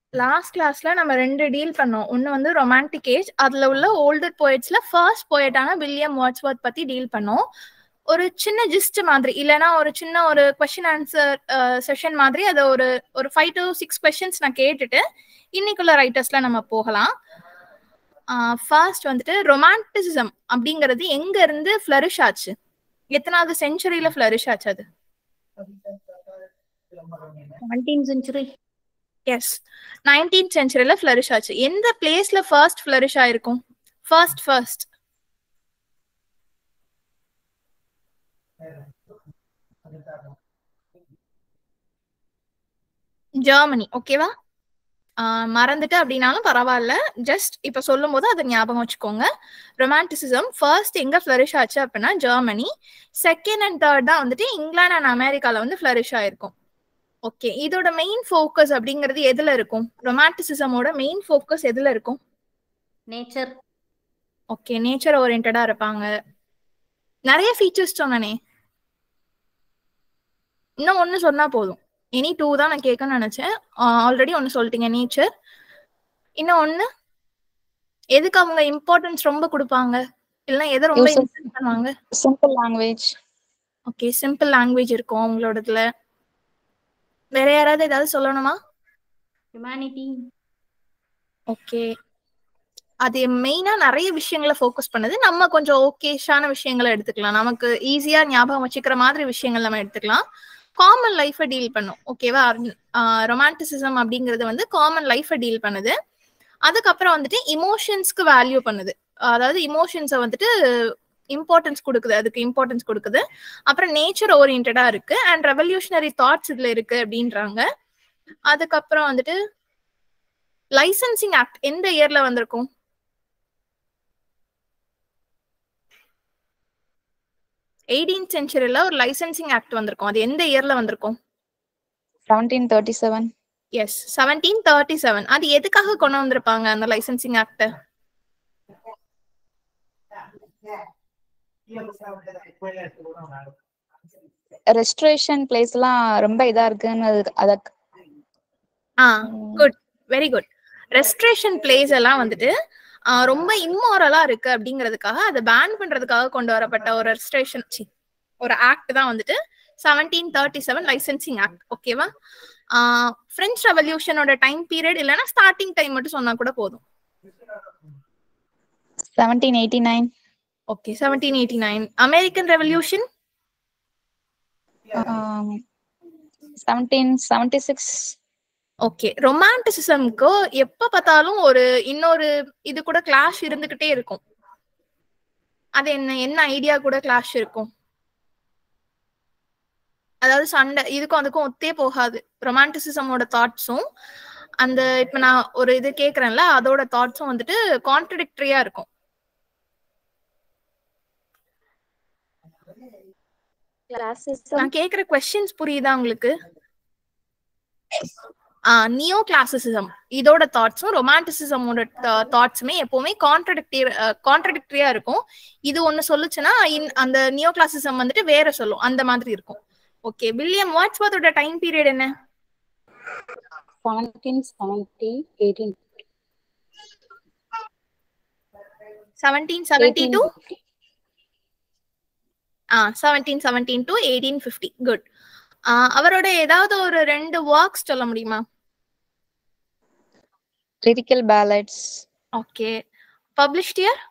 Last கிளாஸ்ல நம்ம ரெண்டு டீல் பண்ணோம் ஒன்னு வந்து ரொமான்டிக் ஏஜ் அதுல உள்ள ஓல்டர் போயட்ஸ்ல ஃபர்ஸ்ட் போயட்டான வில்லியம் வாட்ஸ்வர்த் பத்தி டீல் பண்ணோம் ஒரு சின்ன ஜிஸ்ட் மாதிரி இல்லைன்னா ஒரு சின்ன ஒரு கொஸ்டின் ஆன்சர் செஷன் மாதிரி அதை ஒரு ஒரு ஃபைவ் டு சிக்ஸ் கொஸ்டின்ஸ் நான் கேட்டுட்டு இன்னைக்குள்ள ரைட்டர்ஸ்ல நம்ம போகலாம் ஃபர்ஸ்ட் வந்துட்டு ரொமான்டிசிசம் அப்படிங்கிறது எங்க இருந்து ஃபிளரிஷ் ஆச்சு எத்தனாவது செஞ்சுரியில ஃபிளரிஷ் ஆச்சு அது செவன்டீன் செஞ்சுரி எஸ் நைன்டீன் சென்ச்சுரியில ஃபிளரிஷ் ஆச்சு எந்த பிளேஸ்ல ஃபர்ஸ்ட் ஃபிளரிஷ் ஆயிருக்கும் ஃபர்ஸ்ட் ஃபர்ஸ்ட் ஜெர்மனி ஓகேவா மறந்துட்டு அப்படின்னாலும் பரவாயில்ல ஜஸ்ட் இப்ப சொல்லும் போது அதை ஞாபகம் வச்சுக்கோங்க ரொமான்டிசிசம் ஃபர்ஸ்ட் எங்க ஃபிளரிஷ் ஆச்சு அப்படின்னா ஜெர்மனி செகண்ட் அண்ட் தேர்ட் தான் வந்துட்டு இங்கிலாந்து அண்ட் அமெரிக்கால வந்து ஃபிளரிஷ் ஆயிருக்கும் ஓகே இதோட மெயின் ஃபோக்கஸ் அப்படிங்கிறது எதுல இருக்கும் ரொமான்டிசிசமோட மெயின் ஃபோக்கஸ் எதுல இருக்கும் நேச்சர் ஓகே நேச்சர் ஓரியன்டா இருப்பாங்க நிறைய ஃபீச்சர்ஸ் சொன்னனே இன்னும் ஒன்னு சொன்னா போதும் எனி டூ தான் நான் கேட்கணும்னு நினைச்சேன் ஆல்ரெடி ஒன்னு சொல்லிட்டீங்க நேச்சர் இன்னும் ஒன்னு எதுக்கு அவங்க இம்பார்ட்டன்ஸ் ரொம்ப கொடுப்பாங்க இல்லைன்னா எதை ரொம்ப Use of- இம்பார்ட் பண்ணுவாங்க simple language okay simple language இருக்கும் அவங்களோடதுல வேற யாராவது ஏதாவது சொல்லணுமா ஹியூமனிட்டி ஓகே அது மெயினா நிறைய விஷயங்களை ஃபோக்கஸ் பண்ணுது நம்ம கொஞ்சம் ஓகேஷான விஷயங்களை எடுத்துக்கலாம் நமக்கு ஈஸியா ஞாபகம் வச்சுக்கிற மாதிரி விஷயங்கள் நம்ம எடுத்துக்கலாம் காமன் லைஃபை டீல் பண்ணும் ஓகேவா ரொமான்டிசிசம் அப்படிங்கிறது வந்து காமன் லைஃபை டீல் பண்ணுது அதுக்கப்புறம் வந்துட்டு இமோஷன்ஸ்க்கு வேல்யூ பண்ணுது அதாவது இமோஷன்ஸை வந்துட்டு இம்பார்ட்டன்ஸ் கொடுக்குது அதுக்கு இம்பார்ட்டன்ஸ் கொடுக்குது அப்புறம் நேச்சர் ஓரியன்டா இருக்கு அண்ட் ரெவல்யூஷனரி தாட்ஸ் இதுல இருக்கு அப்படின்றாங்க அதுக்கப்புறம் வந்துட்டு லைசன்சிங் ஆக்ட் எந்த இயர்ல வந்திருக்கும் எயிட்டீன் சென்ச்சுரியில ஒரு லைசன்சிங் ஆக்ட் வந்திருக்கும் அது எந்த இயர்ல வந்திருக்கும் 1737 எஸ் செவன்டீன் தேர்ட்டி செவன் அது எதுக்காக கொண்டு வந்திருப்பாங்க அந்த லைசன்சிங் ஆக்ட் ரெஸ்ட்ரேஷன் பிளேஸ் எல்லாம் ரொம்ப இதா இருக்குன்னு அது- அத ah good very good restoration place எல்லாம் வந்துட்டு ஆ, ரொம்ப இம்மாரலா இருக்கு அப்படிங்கிறதுக்காக அதை பேன் பண்றதுக்காக கொண்டு வரப்பட்ட ஒரு ரெஸ்ட்ரேஷன் ஒரு ஆக்ட் தான் வந்துட்டு seventeen thirty seven licensing act ஓகேவா பிரெஞ்ச் ரெவல்யூஷனோட டைம் பீரியட் இல்லைன்னா ஸ்டார்டிங் டைம் மட்டும் சொன்னா கூட போதும் 1789 okay seventeen eighty nine American revolution um, 1776 okay ரொமான்டிசிசம்க்கு எப்ப பார்த்தாலும் ஒரு இன்னொரு இது கூட கிளாஷ் இருந்துகிட்டே இருக்கும் அது என்ன என்ன ஐடியா கூட கிளாஷ் இருக்கும் அதாவது சண்டை இதுக்கும் அதுக்கும் ஒத்தே போகாது ரொமான்டிசிசமோட தாட்ஸும் அந்த இப்ப நான் ஒரு இது கேக்குறேன்ல அதோட தாட்ஸும் வந்துட்டு கான்ட்ரடிக்டரியா இருக்கும் நான் கேக்குற கொஸ்டின்ஸ் புரியுதா உங்களுக்கு நியோ கிளாசிசிசம் இதோட தாட்ஸும் ரொமான்டிசிசமோட தாட்ஸுமே எப்பவுமே கான்ட்ரடிக்டி கான்ட்ரடிக்டரியா இருக்கும் இது ஒண்ணு சொல்லுச்சுன்னா இன்- அந்த நியோ கிளாசிசம் வந்துட்டு வேற சொல்லும் அந்த மாதிரி இருக்கும் ஓகே வில்லியம் வாட்ஸ்வர்த்தோட டைம் பீரியட் என்ன 1770 18 seventeen seventy two ah seventeen seventeen to eighteen fifty good அவரோட ஏதாவது ஒரு ரெண்டு ஒர்க்ஸ் சொல்ல முடியுமா lyrical ballads okay published year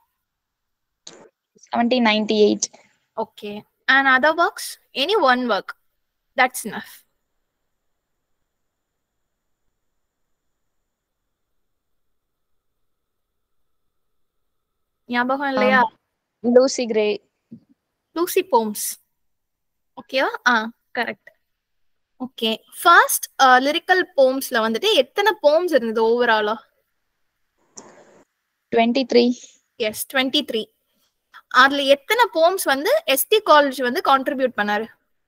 1798 Okay. And other works? Any one work. That's enough. ஞாபகம் இல்லையா lucy gray லூசி போம்ஸ் ஓகேவா ah correct okay first lyrical போம்ஸ்ல வந்துட்டு எத்தனை போம்ஸ் இருந்தது ஓவராலா 23 எஸ் டுவெண்ட்டி த்ரீ அதுல எத்தனை போம்ஸ் வந்து எஸ்டி காலேஜ் வந்து கான்ட்ரிபியூட் பண்ணாரு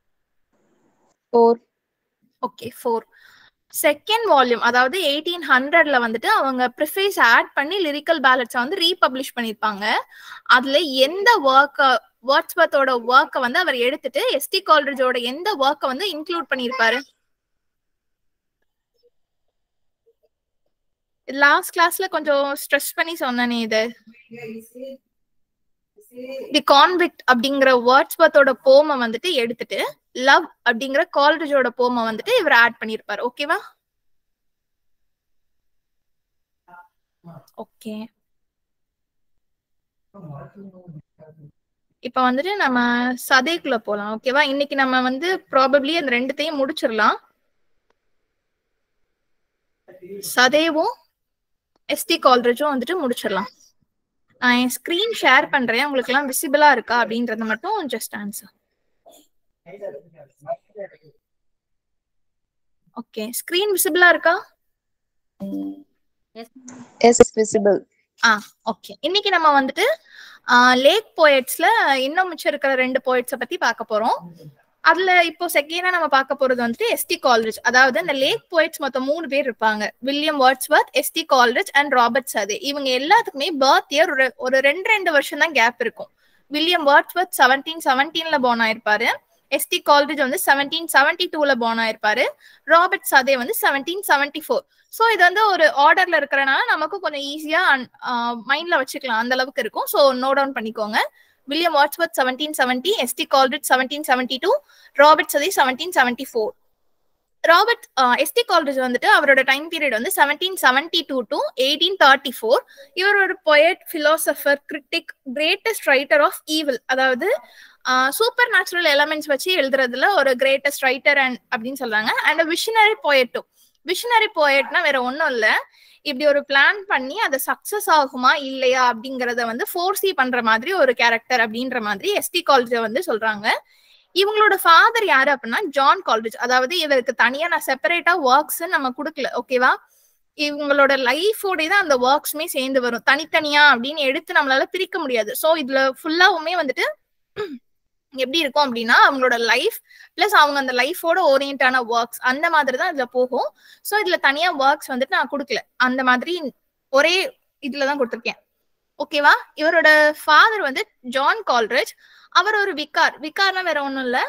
4 ஓகே ஃபோர் செகண்ட் வால்யூம் அதாவது எயிட்டீன் ஹண்ட்ரட்ல வந்துட்டு அவங்க ப்ரிஃபேஸ் ஆட் பண்ணி லிரிக்கல் பேலட்ஸை வந்து ரீபப்ளிஷ் பண்ணியிருப்பாங்க அதுல எந்த ஒர்க்க வேர்ட்ஸ்வர்த்தோட ஒர்க்கை வந்து அவர் எடுத்துட்டு எஸ்டி காலேஜோட எந்த ஒர்க்கை வந்து இன்க்ளூட் பண்ணியிருப்பாரு லாஸ்ட் கிளாஸ்ல கொஞ்சம் ஸ்ட்ரெஸ் பண்ணி சொன்னனே இது தி கான்விக்ட் அப்படிங்கிற வேர்ட்ஸ்வர்த்தோட போம வந்துட்டு எடுத்துட்டு லவ் அப்படிங்கிற கால்ரிஜோட போம வந்துட்டு இவர் ஆட் பண்ணிருப்பாரு ஓகேவா ஓகே இப்ப வந்துட்டு நம்ம சதைக்குள்ள போலாம் ஓகேவா இன்னைக்கு நம்ம வந்து ப்ராபப்ளி அந்த ரெண்டுத்தையும் முடிச்சிடலாம் சதேவும் எஸ்டி கால்ரேஜும் வந்துட்டு முடிச்சிடலாம் நான் என் ஸ்கிரீன் ஷேர் பண்றேன் உங்களுக்கு எல்லாம் விசிபிளா இருக்கா அப்படின்றத மட்டும் ஜஸ்ட் ஆன்சர் ஓகே ஸ்கிரீன் விசிபிளா இருக்கா எஸ் விசிபிள் ஓகே இன்னைக்கு நம்ம வந்துட்டு லேக் போயட்ஸ்ல இன்னும் மிச்சம் இருக்கிற ரெண்டு போயட்ஸ பத்தி பார்க்க போறோம் அதுல இப்போ செகண்டா நம்ம பார்க்க போறது வந்துட்டு எஸ்டி கால்ரிஜ் அதாவது இந்த லேக் போயட்ஸ் மொத்தம் மூணு பேர் இருப்பாங்க William Wordsworth S T Coleridge and Robert Southey இவங்க எல்லாத்துக்குமே பர்த் இயர் ஒரு ஒரு ரெண்டு ரெண்டு வருஷம் தான் கேப் இருக்கும் வில்லியம் வாட்ஸ்வர்த் செவன்டீன் செவன்டீன்ல போன் ஆயிருப்பாரு எஸ்டி கால்ரிஜ் வந்து செவன்டீன் செவன்டி டூல போன் ஆயிருப்பாரு ராபர்ட் சதே வந்து செவன்டீன் செவன்டி ஃபோர் ஸோ இது வந்து ஒரு ஆர்டர்ல இருக்கிறனால நமக்கு கொஞ்சம் ஈஸியா மைண்ட்ல வச்சுக்கலாம் அந்த அளவுக்கு இருக்கும் ஸோ நோட் டவுன் பண்ணிக்கோங்க William Wordsworth seventeen seventy S T Coleridge seventeen seventy two Robert Southey seventeen seventy four Robert S T Coleridge வந்துட்டு அவரோட டைம் பீரியட் வந்து seventeen seventy two to eighteen thirty four இவர் ஒரு poet philosopher critic greatest writer of evil அதாவது supernatural elements வச்சு எழுதுறதுல ஒரு greatest writer and அப்படின்னு சொல்றாங்க அண்ட் விஷனரி பொயட்டும் விஷனரி போயட்னா வேற ஒன்றும் இல்லை இப்படி ஒரு பிளான் பண்ணி அது சக்சஸ் ஆகுமா இல்லையா அப்படிங்கறத வந்து ஃபோர்ஸி பண்ற மாதிரி ஒரு கேரக்டர் அப்படின்ற மாதிரி எஸ்டி காலேஜ வந்து சொல்றாங்க இவங்களோட ஃபாதர் யாரு அப்படின்னா ஜான் கால்ரிஜ் அதாவது இவருக்கு தனியா நான் செப்பரேட்டா ஒர்க்ஸ் நம்ம கொடுக்கல ஓகேவா இவங்களோட லைஃபோட தான் அந்த ஒர்க்ஸுமே சேர்ந்து வரும் தனித்தனியா அப்படின்னு எடுத்து நம்மளால பிரிக்க முடியாது ஸோ இதுல ஃபுல்லாவுமே வந்துட்டு எப்படி இருக்கும் அப்படின்னா அவங்களோட லைஃப் பிளஸ் அவங்க அந்த லைஃபோட ஓரியன்டான ஒர்க்ஸ் அந்த மாதிரி தான் இதுல போகும் ஸோ இதுல தனியா ஒர்க்ஸ் வந்துட்டு நான் கொடுக்கல அந்த மாதிரி ஒரே இதுல தான் கொடுத்துருக்கேன் ஓகேவா இவரோட ஃபாதர் வந்து ஜான் கால்ரேஜ் அவர் ஒரு விக்கார் விக்கார்னா வேற ஒன்றும் இல்லை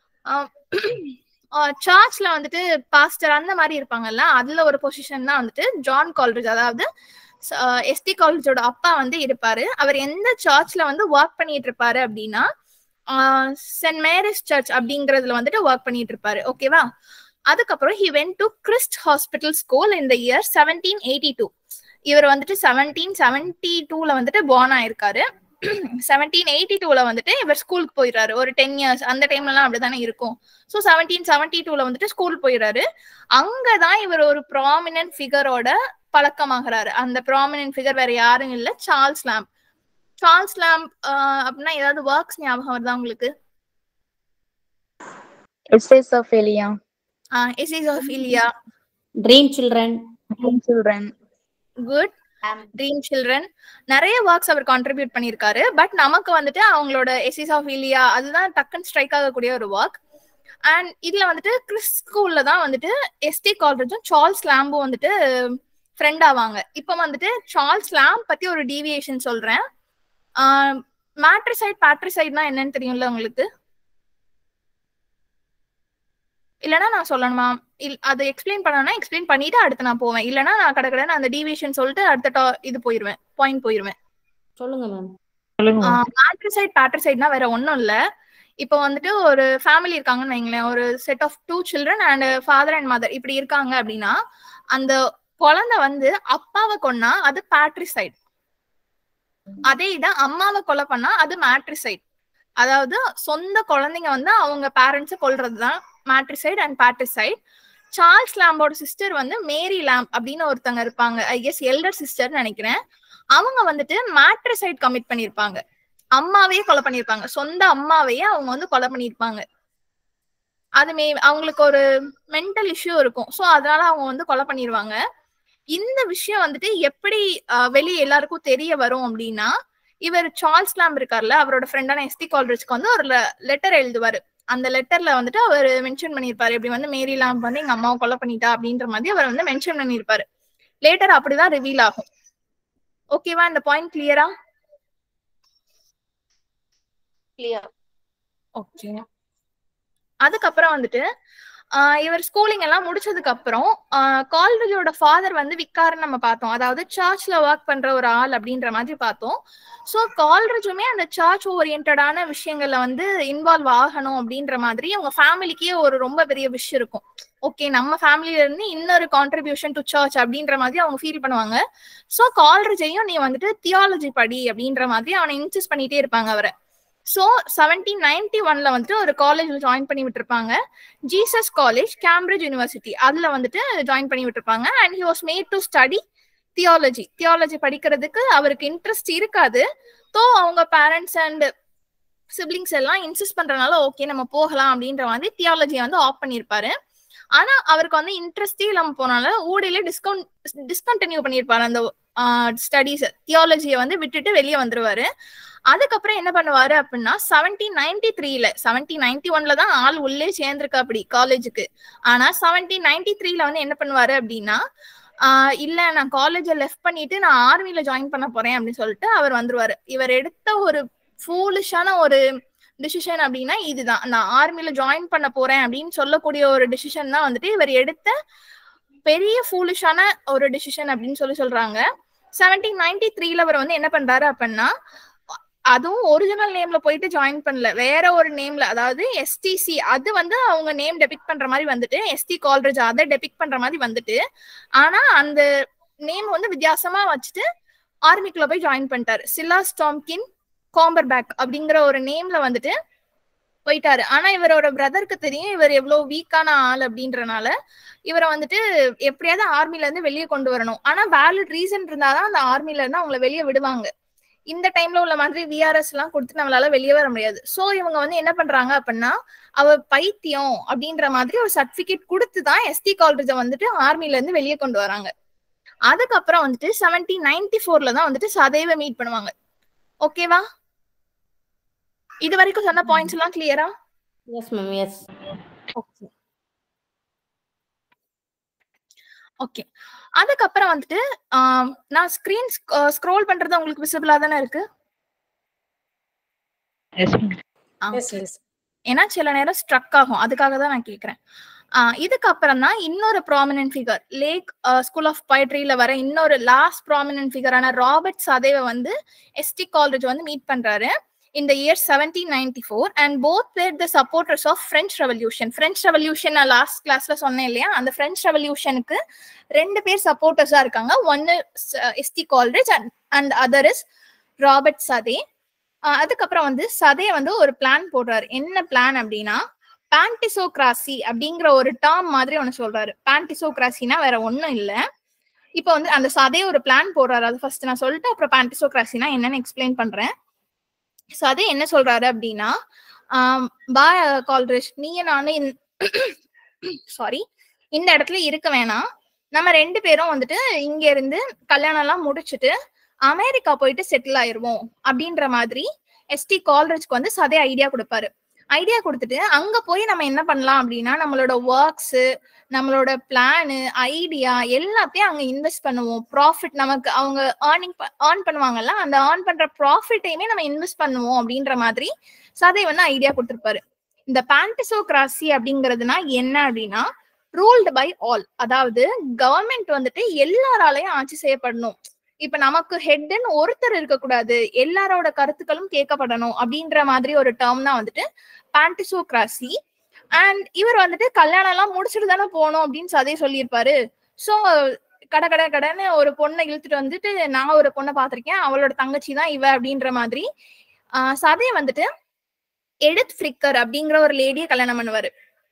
சர்ச்ல வந்துட்டு பாஸ்டர் அந்த மாதிரி இருப்பாங்கல்ல அதுல ஒரு பொசிஷன் தான் வந்துட்டு ஜான் கால்ரேஜ் அதாவது எஸ்டி காலேஜோட அப்பா வந்து இருப்பாரு அவர் எந்த சர்ச்ல வந்து ஒர்க் பண்ணிட்டு இருப்பாரு அப்படின்னா சென்ட் மேரிஸ் சர்ச் அப்படிங்கறதுல வந்துட்டு ஒர்க் பண்ணிட்டு இருப்பாரு ஓகேவா அதுக்கப்புறம் he went to Christ Hospital school இந்த இயர் செவன்டீன் எயிட்டி டூ இவர் வந்துட்டு செவன்டீன் செவன்டி டூல வந்துட்டு பார்ன் ஆயிருக்காரு செவன்டீன் எயிட்டி டூல வந்துட்டு இவர் ஸ்கூலுக்கு போயிடுறாரு ஒரு டென் இயர்ஸ் அந்த டைம்லலாம் அப்படிதானே இருக்கும் ஸோ செவன்டீன் செவன்டி டூல வந்துட்டு ஸ்கூல் போயிடுறாரு அங்கதான் இவர் ஒரு ப்ராமினன்ட் ஃபிகரோட பழக்கமாகறாரு அந்த ப்ராமினன்ட் ஃபிகர் வேற யாரும் இல்ல சார்ல்ஸ் லேம்ப் சார்ல்ஸ் லேம்ப் அப்படின்னா ஏதாவது ஒர்க்ஸ் ஞாபகம் வருதா உங்களுக்கு essays of Elia essays of Elia dream children children good dream children நிறைய ஒர்க்ஸ் அவர் கான்ட்ரிபியூட் பண்ணியிருக்காரு பட் நமக்கு வந்துட்டு அவங்களோட எஸ்இஸ் ஆஃப் இலியா அதுதான் டக்குன்னு ஸ்ட்ரைக் ஆகக்கூடிய ஒரு ஒர்க் அண்ட் இதுல வந்துட்டு கிறிஸ் ஸ்கூல்ல தான் வந்துட்டு எஸ்டி கால்ரேஜும் சார்ல்ஸ் லேம்பும் வந்துட்டு ஃப்ரெண்ட் ஆவாங்க இப்போ வந்துட்டு சார்ல்ஸ் லேம்ப் பத்தி ஒரு டீவியேஷன் சொல்றேன் மேட்ரிசைட் பேட்ரிசைட்னா என்னன்னு தெரியும்ல உங்களுக்கு இல்லனா நான் சொல்லணுமா இல் அதை எக்ஸ்பிளைன் பண்ணனா எக்ஸ்பிளைன் பண்ணிட்டு அடுத்து நான் போவேன் இல்லனா நான் கடை கடை அந்த டீவியேஷன் சொல்லிட்டு அடுத்த டா இது போயிருவேன் பாயிண்ட் போயிருவேன் சொல்லுங்க மேம் மேட்ரிசைட் பேட்ரிசைட்னா வேற ஒன்றும் இல்ல இப்போ வந்துட்டு ஒரு ஃபேமிலி இருக்காங்கன்னு வைங்களேன் ஒரு set of two children and father and mother இப்படி இருக்காங்க அப்படின்னா அந்த குழந்தை வந்து அப்பாவை கொன்னா அது பேட்ரிசைட் அதே இத அம்மாவை கொலை பண்ணா அது மேட்ரிசைட் அதாவது சொந்த குழந்தைங்க வந்து அவங்க பேரண்ட்ஸை கொல்றதுதான் மேட்ரிசைட் அண்ட் பேட்ரிசைட் சார்ல்ஸ் லேம்போட சிஸ்டர் வந்து மேரி லேம்ப் அப்படின்னு ஒருத்தங்க இருப்பாங்க ஐ கெஸ் எல்டர் சிஸ்டர் நினைக்கிறேன் அவங்க வந்துட்டு மேட்ரிசைட் கமிட் பண்ணிருப்பாங்க அம்மாவையே கொலை பண்ணிருப்பாங்க சொந்த அம்மாவையே அவங்க வந்து கொலை பண்ணிருப்பாங்க அது மே அவங்களுக்கு ஒரு மென்டல் இஷ்யூ இருக்கும் ஸோ அதனால அவங்க வந்து கொலை பண்ணிருவாங்க இந்த விஷயம் வந்துட்டு எப்படி வெளியே எல்லாருக்கும் தெரிய வரும் அப்படின்னா இவர் சார்ல்ஸ் லேம்ப் இருக்கார்ல அவரோட ஃப்ரெண்டான எஸ்டி கால்ரிஜ்க்கு வந்து ஒரு லெட்டர் எழுதுவாரு அந்த லெட்டர்ல வந்துட்டு அவர் மென்ஷன் பண்ணிருப்பாரு இப்படி வந்து மேரி லேம்ப் வந்து எங்க அம்மாவை கொலை பண்ணிட்டா அப்படின்ற மாதிரி அவர் வந்து மென்ஷன் பண்ணிருப்பாரு லேட்டர் அப்படிதான் ரிவீல் ஆகும் ஓகேவா இந்த பாயிண்ட் கிளியரா கிளியர் ஓகே அதுக்கப்புறம் வந்துட்டு ஆஹ் இவர் ஸ்கூலிங் எல்லாம் முடிச்சதுக்கு அப்புறம் கால்ரேஜோட ஃபாதர் வந்து விக்காருன்னு நம்ம பார்த்தோம் அதாவது சர்ச்ல ஒர்க் பண்ற ஒரு ஆள் அப்படின்ற மாதிரி பார்த்தோம் ஸோ கால்ரேஜுமே அந்த சர்ச் ஓரியன்டான விஷயங்கள்ல வந்து இன்வால்வ் ஆகணும் அப்படின்ற மாதிரி அவங்க ஃபேமிலிக்கே ஒரு ரொம்ப பெரிய விஷ் இருக்கும் ஓகே நம்ம ஃபேமிலில இருந்து இன்னொரு கான்ட்ரிபியூஷன் டு சர்ச் அப்படின்ற மாதிரி அவங்க ஃபீல் பண்ணுவாங்க ஸோ கால்ரேஜையும் நீ வந்துட்டு தியாலஜி படி அப்படின்ற மாதிரி அவனை இன்சிஸ்ட் பண்ணிட்டே இருப்பாங்க அவரை ஸோ செவன்டீன் நைன்டி ஒன்ல வந்துட்டு ஒரு காலேஜ்ல ஜாயின் பண்ணி விட்டுருப்பாங்க ஜீசஸ் காலேஜ் கேம்பிரிட்ஜ் யூனிவர்சிட்டி அதுல வந்துட்டு ஜாயின் பண்ணி விட்டுருப்பாங்க and he was made to study theology theology படிக்கிறதுக்கு அவருக்கு இன்ட்ரெஸ்ட் இருக்காது ஸோ அவங்க பேரண்ட்ஸ் அண்ட் சிப்ளிங்ஸ் எல்லாம் இன்சிஸ்ட் பண்றதுனால ஓகே நம்ம போகலாம் அப்படின்ற மாதிரி தியாலஜியை வந்து ஆஃப் பண்ணியிருப்பாரு ஆனா அவருக்கு வந்து இன்ட்ரெஸ்டே இல்லாம போனால ஊடையில டிஸ்கவுண்ட் டிஸ்கண்டினியூ பண்ணியிருப்பாரு அந்த ஸ்டடீஸ் தியாலஜியை வந்து விட்டுட்டு வெளியே வந்துருவாரு அதுக்கப்புறம் என்ன பண்ணுவாரு அப்படின்னா செவன்டீன் நைன்டி த்ரீல செவன்டீன் நைன்டி ஒன்ல தான் ஆள் உள்ளே சேர்ந்திருக்கா அப்படி காலேஜுக்கு ஆனா செவன்டீன் நைன்டி த்ரீல வந்து என்ன பண்ணுவாரு அப்படின்னா ஆஹ் இல்ல நான் காலேஜை லெஃப்ட் பண்ணிட்டு நான் ஆர்மில ஜாயின் பண்ண போறேன் அப்படின்னு சொல்லிட்டு அவர் வந்துருவாரு இவர் எடுத்த ஒரு ஃபூலிஷான ஒரு டிசிஷன் அப்படின்னா இதுதான் நான் ஆர்மில ஜாயின் பண்ண போறேன் அப்படின்னு சொல்லக்கூடிய ஒரு டிசிஷன் தான் வந்துட்டு இவர் எடுத்த பெரிய ஃபூலிஷான ஒரு டிசிஷன் அப்படின்னு சொல்லி சொல்றாங்க செவன்டீன் நைன்டி த்ரீல அவர் வந்து என்ன பண்றாரு அப்படின்னா அதுவும் ஒரிஜினல் நேம்ல போயிட்டு ஜாயின் பண்ணல வேற ஒரு நேம்ல அதாவது எஸ்டிசி அது வந்து அவங்க நேம் டெபிக் பண்ற மாதிரி வந்துட்டு எஸ்டி கால்ரேஜ் அதை டெபிக் பண்ற மாதிரி வந்துட்டு ஆனா அந்த நேம் வந்து வித்தியாசமா வச்சுட்டு ஆர்மிக்குள்ள போய் ஜாயின் பண்ணிட்டாரு சில்லா ஸ்டாம்கின் காம்பர் பேக் அப்படிங்கிற ஒரு நேம்ல வந்துட்டு போயிட்டாரு ஆனா இவரோட பிரதருக்கு தெரியும் இவர் எவ்வளவு வீக்கான ஆள் அப்படின்றனால இவரை வந்துட்டு எப்படியாவது ஆர்மில இருந்து வெளியே கொண்டு வரணும் ஆனா வேலிட் ரீசன் இருந்தாதான் அந்த ஆர்மில இருந்து அவங்கள வெளியே விடுவாங்க இந்த டைம்ல உள்ள மாதிரி விஆர்எஸ் எல்லாம் கொடுத்து நம்மளால வெளியே வர முடியாது சோ இவங்க வந்து என்ன பண்றாங்க அப்படின்னா அவ பைத்தியம் அப்படின்ற மாதிரி ஒரு சர்டிபிகேட் கொடுத்து தான் எஸ்டி காலேஜ வந்துட்டு ஆர்மில இருந்து வெளியே கொண்டு வராங்க அதுக்கப்புறம் வந்துட்டு செவன்டீன் நைன்டி ஃபோர்ல தான் வந்துட்டு சதைவ மீட் பண்ணுவாங்க ஓகேவா இது வரைக்கும் சொன்ன பாயிண்ட்ஸ் எல்லாம் கிளியரா yes ma'am yes okay okay அதுக்கப்புறம் வந்துட்டு ஆம், நான் ஸ்கிரீன் ஸ்க்ரோல் பண்றது உங்களுக்கு விசிபிளா தானே இருக்கு ஆ, எஸ் எஸ் ஏன்னா சில நேரம் ஸ்ட்ரக் ஆகும் அதுக்காக தான் நான் கேக்குறேன் ஆஹ் இதுக்கப்புறம் தான் இன்னொரு prominent figure lake school of poetryல வர இன்னொரு லாஸ்ட் ப்ராமினன்ட் ஃபிகரான ராபர்ட் சதேவை வந்து எஸ்டி காலேஜ் வந்து மீட் பண்றாரு இந்த year seventeen ninety four and both பேர் the supporters of French revolution French revolution நான் லாஸ்ட் கிளாஸ்ல சொன்னேன் இல்லையா அந்த ஃப்ரெஞ்ச் ரெவல்யூஷனுக்கு ரெண்டு பேர் சப்போர்ட்டர்ஸா இருக்காங்க ஒன்னு S T Coleridge and and other is Robert Southey ah அதுக்கப்புறம் வந்து சதே வந்து ஒரு பிளான் போடுறாரு என்ன பிளான் அப்படின்னா பேண்டிசோக்ராசி அப்படிங்கிற ஒரு டேர்ம் மாதிரி ஒன்று சொல்றாரு பேண்டிசோக்ராசினா வேற ஒன்றும் இல்ல இப்போ வந்து அந்த சதே ஒரு பிளான் போடுறாரு அது ஃபர்ஸ்ட் நான் சொல்லிட்டு அப்புறம் பேண்டிசோக்ராசினா என்னன்னு எக்ஸ்பிளைன் பண்றேன் சதே என்ன சொல்றாரு அப்படின்னா ஆம், பா கால்ரேஷ் நீங்க நானும் சாரி இந்த இடத்துல இருக்க வேணாம் நம்ம ரெண்டு பேரும் வந்துட்டு இங்க இருந்து கல்யாணம் எல்லாம் முடிச்சுட்டு அமெரிக்கா போயிட்டு செட்டில் ஆயிருவோம் அப்படின்ற மாதிரி எஸ்டி கால்ரேஜ்க்கு வந்து சதே ஐடியா கொடுப்பாரு ஐடியா கொடுத்துட்டு அங்க போய் நம்ம என்ன பண்ணலாம் அப்படின்னா நம்மளோட ஒர்க்ஸ் நம்மளோட பிளானு ஐடியா எல்லாத்தையும் அங்க இன்வெஸ்ட் பண்ணுவோம் ப்ராஃபிட் நமக்கு அவங்க ஏர்னிங் ஏர்ன் பண்ணுவாங்கல்ல அந்த ஏர்ன் பண்ற ப்ராஃபிட்டையுமே நம்ம இன்வெஸ்ட் பண்ணுவோம் அப்படின்ற மாதிரி சதை வந்து ஐடியா கொடுத்துருப்பாரு இந்த பேண்டிசோக்ராசி அப்படிங்கிறதுனா என்ன அப்படின்னா ரூல்டு பை ஆல் அதாவது கவர்மெண்ட் வந்துட்டு எல்லாராலையும் ஆட்சி செய்யப்படணும் இப்ப நமக்கு ஹெட்னு ஒருத்தர் இருக்கக்கூடாது எல்லாரோட கருத்துக்களும் கேட்கப்படணும் அப்படின்ற மாதிரி ஒரு டேர்ம் தான் வந்துட்டு பேண்டிசோக்ராசி அண்ட் இவர் வந்துட்டு கல்யாணம் எல்லாம் முடிச்சுட்டு தானே போகணும் அப்படின்னு சதே சொல்லியிருப்பாரு சோ கட கட கடன்னு ஒரு பொண்ணை இழுத்துட்டு வந்துட்டு நான் ஒரு பொண்ணை பார்த்திருக்கேன் அவளோட தங்கச்சி தான் இவ அப்படின்ற மாதிரி ஆஹ் சதே வந்துட்டு எடித் ஃப்ரிக்கர் அப்படிங்கிற ஒரு லேடியை கல்யாணம் பண்ணுவாரு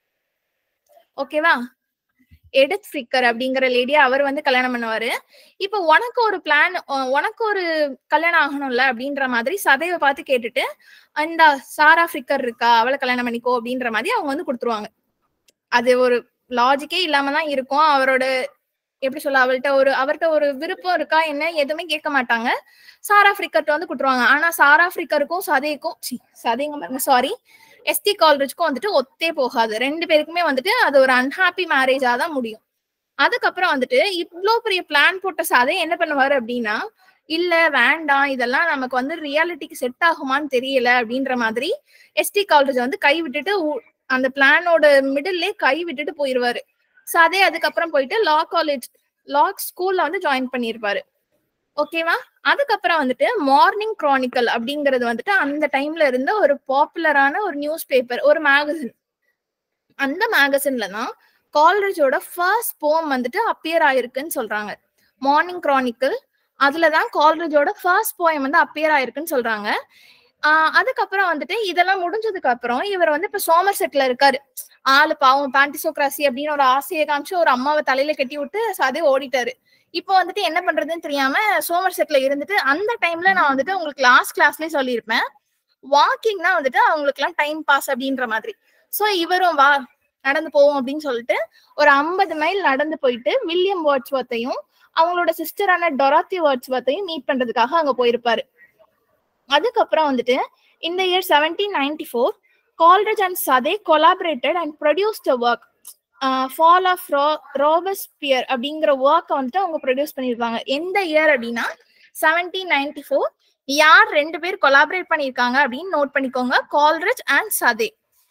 ஓகேவா எடித் ஃப்ரிக்கர் அப்படிங்கிற லேடியை அவர் வந்து கல்யாணம் பண்ணுவாரு இப்போ உனக்கு ஒரு பிளான் உனக்கு ஒரு கல்யாணம் ஆகணும்ல அப்படின்ற மாதிரி சதைவை பார்த்து கேட்டுட்டு இந்த சாரா ஃப்ரிக்கர் இருக்கா அவளை கல்யாணம் பண்ணிக்கோ அப்படின்ற மாதிரி அவங்க வந்து கொடுத்துருவாங்க அது ஒரு லாஜிக்கே இல்லாம தான் இருக்கும் அவரோட எப்படி சொல்ல அவள்கிட்ட ஒரு அவர்கிட்ட ஒரு விருப்பம் இருக்கா என்ன எதுவுமே கேட்க மாட்டாங்க சாரா ஃப்ரிக்கர்ட்ட வந்து கொடுத்துருவாங்க ஆனா சாரா ஃப்ரிக்கருக்கும் சதைக்கும் சி சதைங்க சாரி எஸ்டி கால்ரேஜ்க்கும் வந்துட்டு ஒத்தே போகாது ரெண்டு பேருக்குமே வந்துட்டு அது ஒரு அன்ஹாப்பி மேரேஜா தான் முடியும் அதுக்கப்புறம் வந்துட்டு இவ்ளோ பெரிய பிளான் போட்ட சதை என்ன பண்ணுவாரு அப்படின்னா இல்ல வேண்டாம் இதெல்லாம் நமக்கு வந்து ரியாலிட்டிக்கு செட் ஆகுமான்னு தெரியல அப்படின்ற மாதிரி எஸ்டி காலேஜ் வந்து கை விட்டுட்டு உ- அந்த பிளானோட மிடில்லே கை விட்டுட்டு போயிருவாரு சதே அதுக்கப்புறம் போயிட்டு லா காலேஜ் லா ஸ்கூல்ல வந்து ஜாயின் பண்ணியிருப்பாரு ஓகேவா அதுக்கப்புறம் வந்துட்டு மார்னிங் கிரானிக்கல் அப்படிங்கிறது வந்துட்டு அந்த டைம்ல இருந்த ஒரு பாப்புலரான ஒரு நியூஸ் பேப்பர் ஒரு மேகசின் அந்த மேகசின்ல தான் கால்ரேஜோட ஃபர்ஸ்ட் போம் வந்துட்டு அப்பியர் ஆயிருக்குன்னு சொல்றாங்க மார்னிங் கிரானிக்கல் அதுலதான் கால்ரேஜோட ஃபர்ஸ்ட் போயம் வந்து அப்பியர் ஆயிருக்குன்னு சொல்றாங்க ஆஹ் அதுக்கப்புறம் வந்துட்டு இதெல்லாம் முடிஞ்சதுக்கு அப்புறம் இவர் வந்து இப்ப சோமர் செட்ல இருக்காரு ஆளு பாவம் பாண்டிசோக்ராசி அப்படின்னு ஒரு ஆசையை காமிச்சு ஒரு அம்மாவை தலையில கட்டி விட்டு அதே ஓடிட்டாரு இப்போ வந்துட்டு என்ன பண்றதுன்னு தெரியாம சோமர் செட்ல இருந்துட்டு அந்த டைம்ல நான் வந்துட்டு உங்களுக்கு லாஸ்ட் கிளாஸ்லயே சொல்லியிருப்பேன் வாக்கிங்னா வந்துட்டு அவங்களுக்கு எல்லாம் டைம் பாஸ் அப்படின்ற மாதிரி சோ இவரும் வா நடந்து போவோம் அப்படின்னு சொல்லிட்டு ஒரு ஐம்பது மைல் நடந்து போயிட்டு வில்லியம் வாட்ஸ்வர்த்தையும் அவங்களோட சிஸ்டரான டொராத்தி வாட்ஸ்வர்த்தையும் மீட் பண்றதுக்காக அங்க போயிருப்பாரு அதுக்கப்புறம் வந்துட்டு இந்த year seventeen ninety four Coleridge and Southey collaborated and produced a work fall of Robespierre அப்படிங்கிற ஒர்க்கை வந்துட்டு அவங்க ப்ரொடியூஸ் பண்ணியிருப்பாங்க எந்த இயர் அப்படின்னா செவன்டீன் நைன்டி ஃபோர் யார் ரெண்டு பேர் கொலாபரேட் பண்ணியிருக்காங்க அப்படின்னு நோட் பண்ணிக்கோங்க கால்ரேஜ் அண்ட் சதே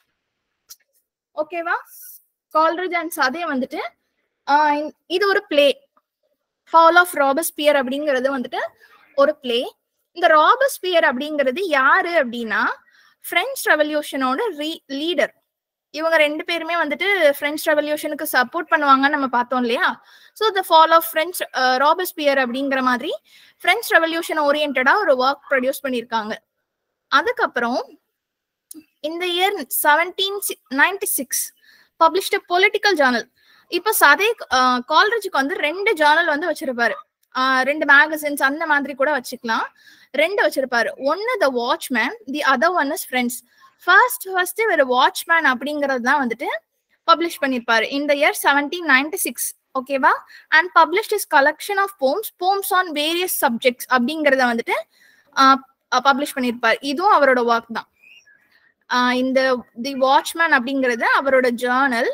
ஓகேவா கால்ரேஜ் அண்ட் சதே வந்துட்டு ஆஹ் இந்த- இது ஒரு பிளே ஃபால் ஆஃப் ராபஸ்பியர் அப்படிங்கிறது வந்துட்டு ஒரு பிளே இந்த ராபஸ்பியர் அப்படிங்கிறது யாரு அப்படின்னா பிரெஞ்சு ரெவல்யூஷனோட லீடர் இவங்க ரெண்டு பேருமே வந்துட்டு பிரெஞ்சு ரெவல்யூஷனுக்கு சப்போர்ட் பண்ணுவாங்கன்னு நம்ம பார்த்தோம் இல்லையா so the fall of French Robespierre அப்படிங்கிற மாதிரி பிரெஞ்சு ரெவல்யூஷன் ஓரியன்டா ஒரு ஒர்க் ப்ரொடியூஸ் பண்ணியிருக்காங்க அதுக்கப்புறம் இந்த year seventeen ninety six published political journal இப்போ சதே கால்ரேஜுக்கு வந்து ரெண்டு ஜேர்னல் வந்து வச்சிருப்பாரு ஆஹ் ரெண்டு மேகசின்ஸ் அந்த மாதிரி கூட வச்சுக்கலாம் ரெண்டு வச்சிருப்பாரு ஒன்னு the watchman the other one is friends first first இவர் வாட்ச்மேன் அப்படிங்கிறது தான் வந்துட்டு பப்ளிஷ் பண்ணியிருப்பாரு இந்த இயர் செவன்டீன் நைன்டி சிக்ஸ் ஓகேவா and published is collection of poems poems on various subjects அப்படிங்கிறத வந்துட்டு பப்ளிஷ் பண்ணியிருப்பாரு இதுவும் அவரோட ஒர்க் தான் ஆஹ் இந்த தி வாட்ச்மேன் அப்படிங்கிறது அவரோட ஜேர்னல்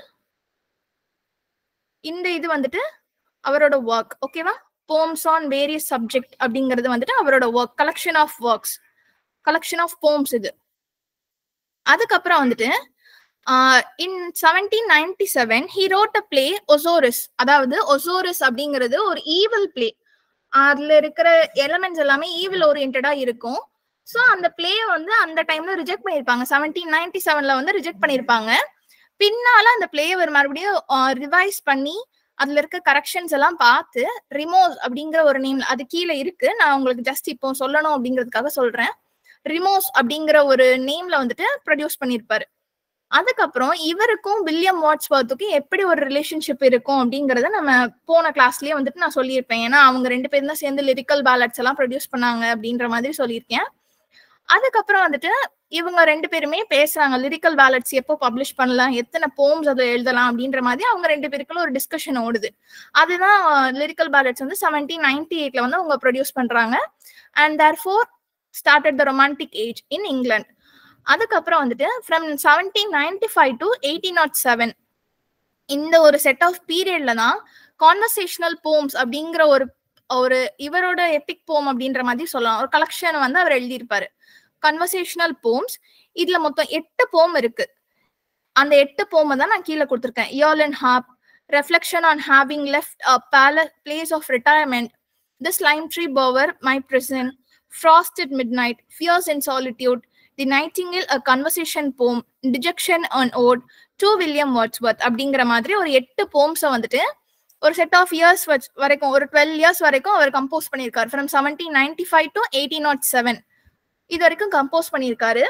இந்த இது வந்துட்டு அவரோட ஒர்க் ஓகேவா போம்ஸ் ஆன் வேரியஸ் சப்ஜெக்ட் அப்படிங்கிறது வந்துட்டு அவரோட work collection of works collection of poems இது அதுக்கப்புறம் வந்துட்டு in seventeen ninety seven he wrote a play Osorio அதாவது ஒசோரிஸ் அப்படிங்கிறது ஒரு ஈவில் பிளே அதுல இருக்கிற எலமெண்ட்ஸ் எல்லாமே ஈவில் ஓரியன்டா இருக்கும் ஸோ அந்த பிளே வந்து அந்த டைம்ல ரிஜெக்ட் பண்ணியிருப்பாங்க செவன்டீன் நைன்டி செவன்ல வந்து ரிஜெக்ட் பண்ணியிருப்பாங்க பின்னால அந்த பிளேவர் மறுபடியும் ரிவைஸ் பண்ணி அதுல இருக்க கரெக்ஷன்ஸ் எல்லாம் பார்த்து ரிமோஸ் அப்படிங்கிற ஒரு நேம் அது கீழே இருக்கு நான் உங்களுக்கு ஜஸ்ட் இப்போ சொல்லணும் அப்படிங்கிறதுக்காக சொல்றேன் ரிமோஸ் அப்படிங்கிற ஒரு நேம்ல வந்துட்டு ப்ரொடியூஸ் பண்ணியிருப்பாரு அதுக்கப்புறம் இவருக்கும் வில்லியம் வாட்ஸ்வர்த்துக்கும் எப்படி ஒரு ரிலேஷன்ஷிப் இருக்கும் அப்படிங்கறத நம்ம போன கிளாஸ்லயே வந்துட்டு நான் சொல்லியிருப்பேன் ஏன்னா அவங்க ரெண்டு பேரும் தான் சேர்ந்து லிரிக்கல் பேலட்ஸ் எல்லாம் ப்ரொடியூஸ் பண்ணாங்க அப்படின்ற மாதிரி சொல்லியிருக்கேன் அதுக்கப்புறம் வந்துட்டு இவங்க ரெண்டு பேருமே பேசுறாங்க லிரிக்கல் பேலட்ஸ் எப்போ பப்ளிஷ் பண்ணலாம் எத்தனை போம்ஸ் அதை எழுதலாம் அப்படின்ற மாதிரி அவங்க ரெண்டு பேருக்குள்ள ஒரு டிஸ்கஷன் ஓடுது அதுதான் லிரிக்கல் பேலட்ஸ் வந்து செவன்டீன் நைன்டி எயிட்ல வந்து அவங்க ப்ரொடியூஸ் பண்றாங்க and therefore started the romantic age in England அதுக்கப்புறம் வந்துட்டு from seventeen ninety five to eighteen nought seven இந்த ஒரு செட் ஆஃப் பீரியட்ல தான் கான்வர்சேஷனல் போம்ஸ் அப்படிங்கிற ஒரு ஒரு இவரோட எபிக் போம் அப்படின்ற மாதிரி சொல்லலாம் ஒரு கலெக்ஷன் வந்து அவர் எழுதியிருப்பாரு கன்வர்சேஷனல் போம்ஸ் இதுல மொத்தம் எட்டு போம் இருக்கு அந்த எட்டு போம் தான் நான் கீழே கொடுத்துருக்கேன் Eolian harp reflection on having left a pale place of retirement this lime tree bower my prison frost at midnight fears in solitude the nightingale a conversation poem dejection an ode to William Wordsworth அப்படிங்கிற மாதிரி ஒரு எட்டு போம்ஸை வந்துட்டு ஒரு set of years வரைக்கும் ஒரு twelve years வரைக்கும் அவர் கம்போஸ் பண்ணியிருக்காரு from seventeen ninety five to eighteen nought seven இது வரைக்கும் கம்போஸ் பண்ணியிருக்காரு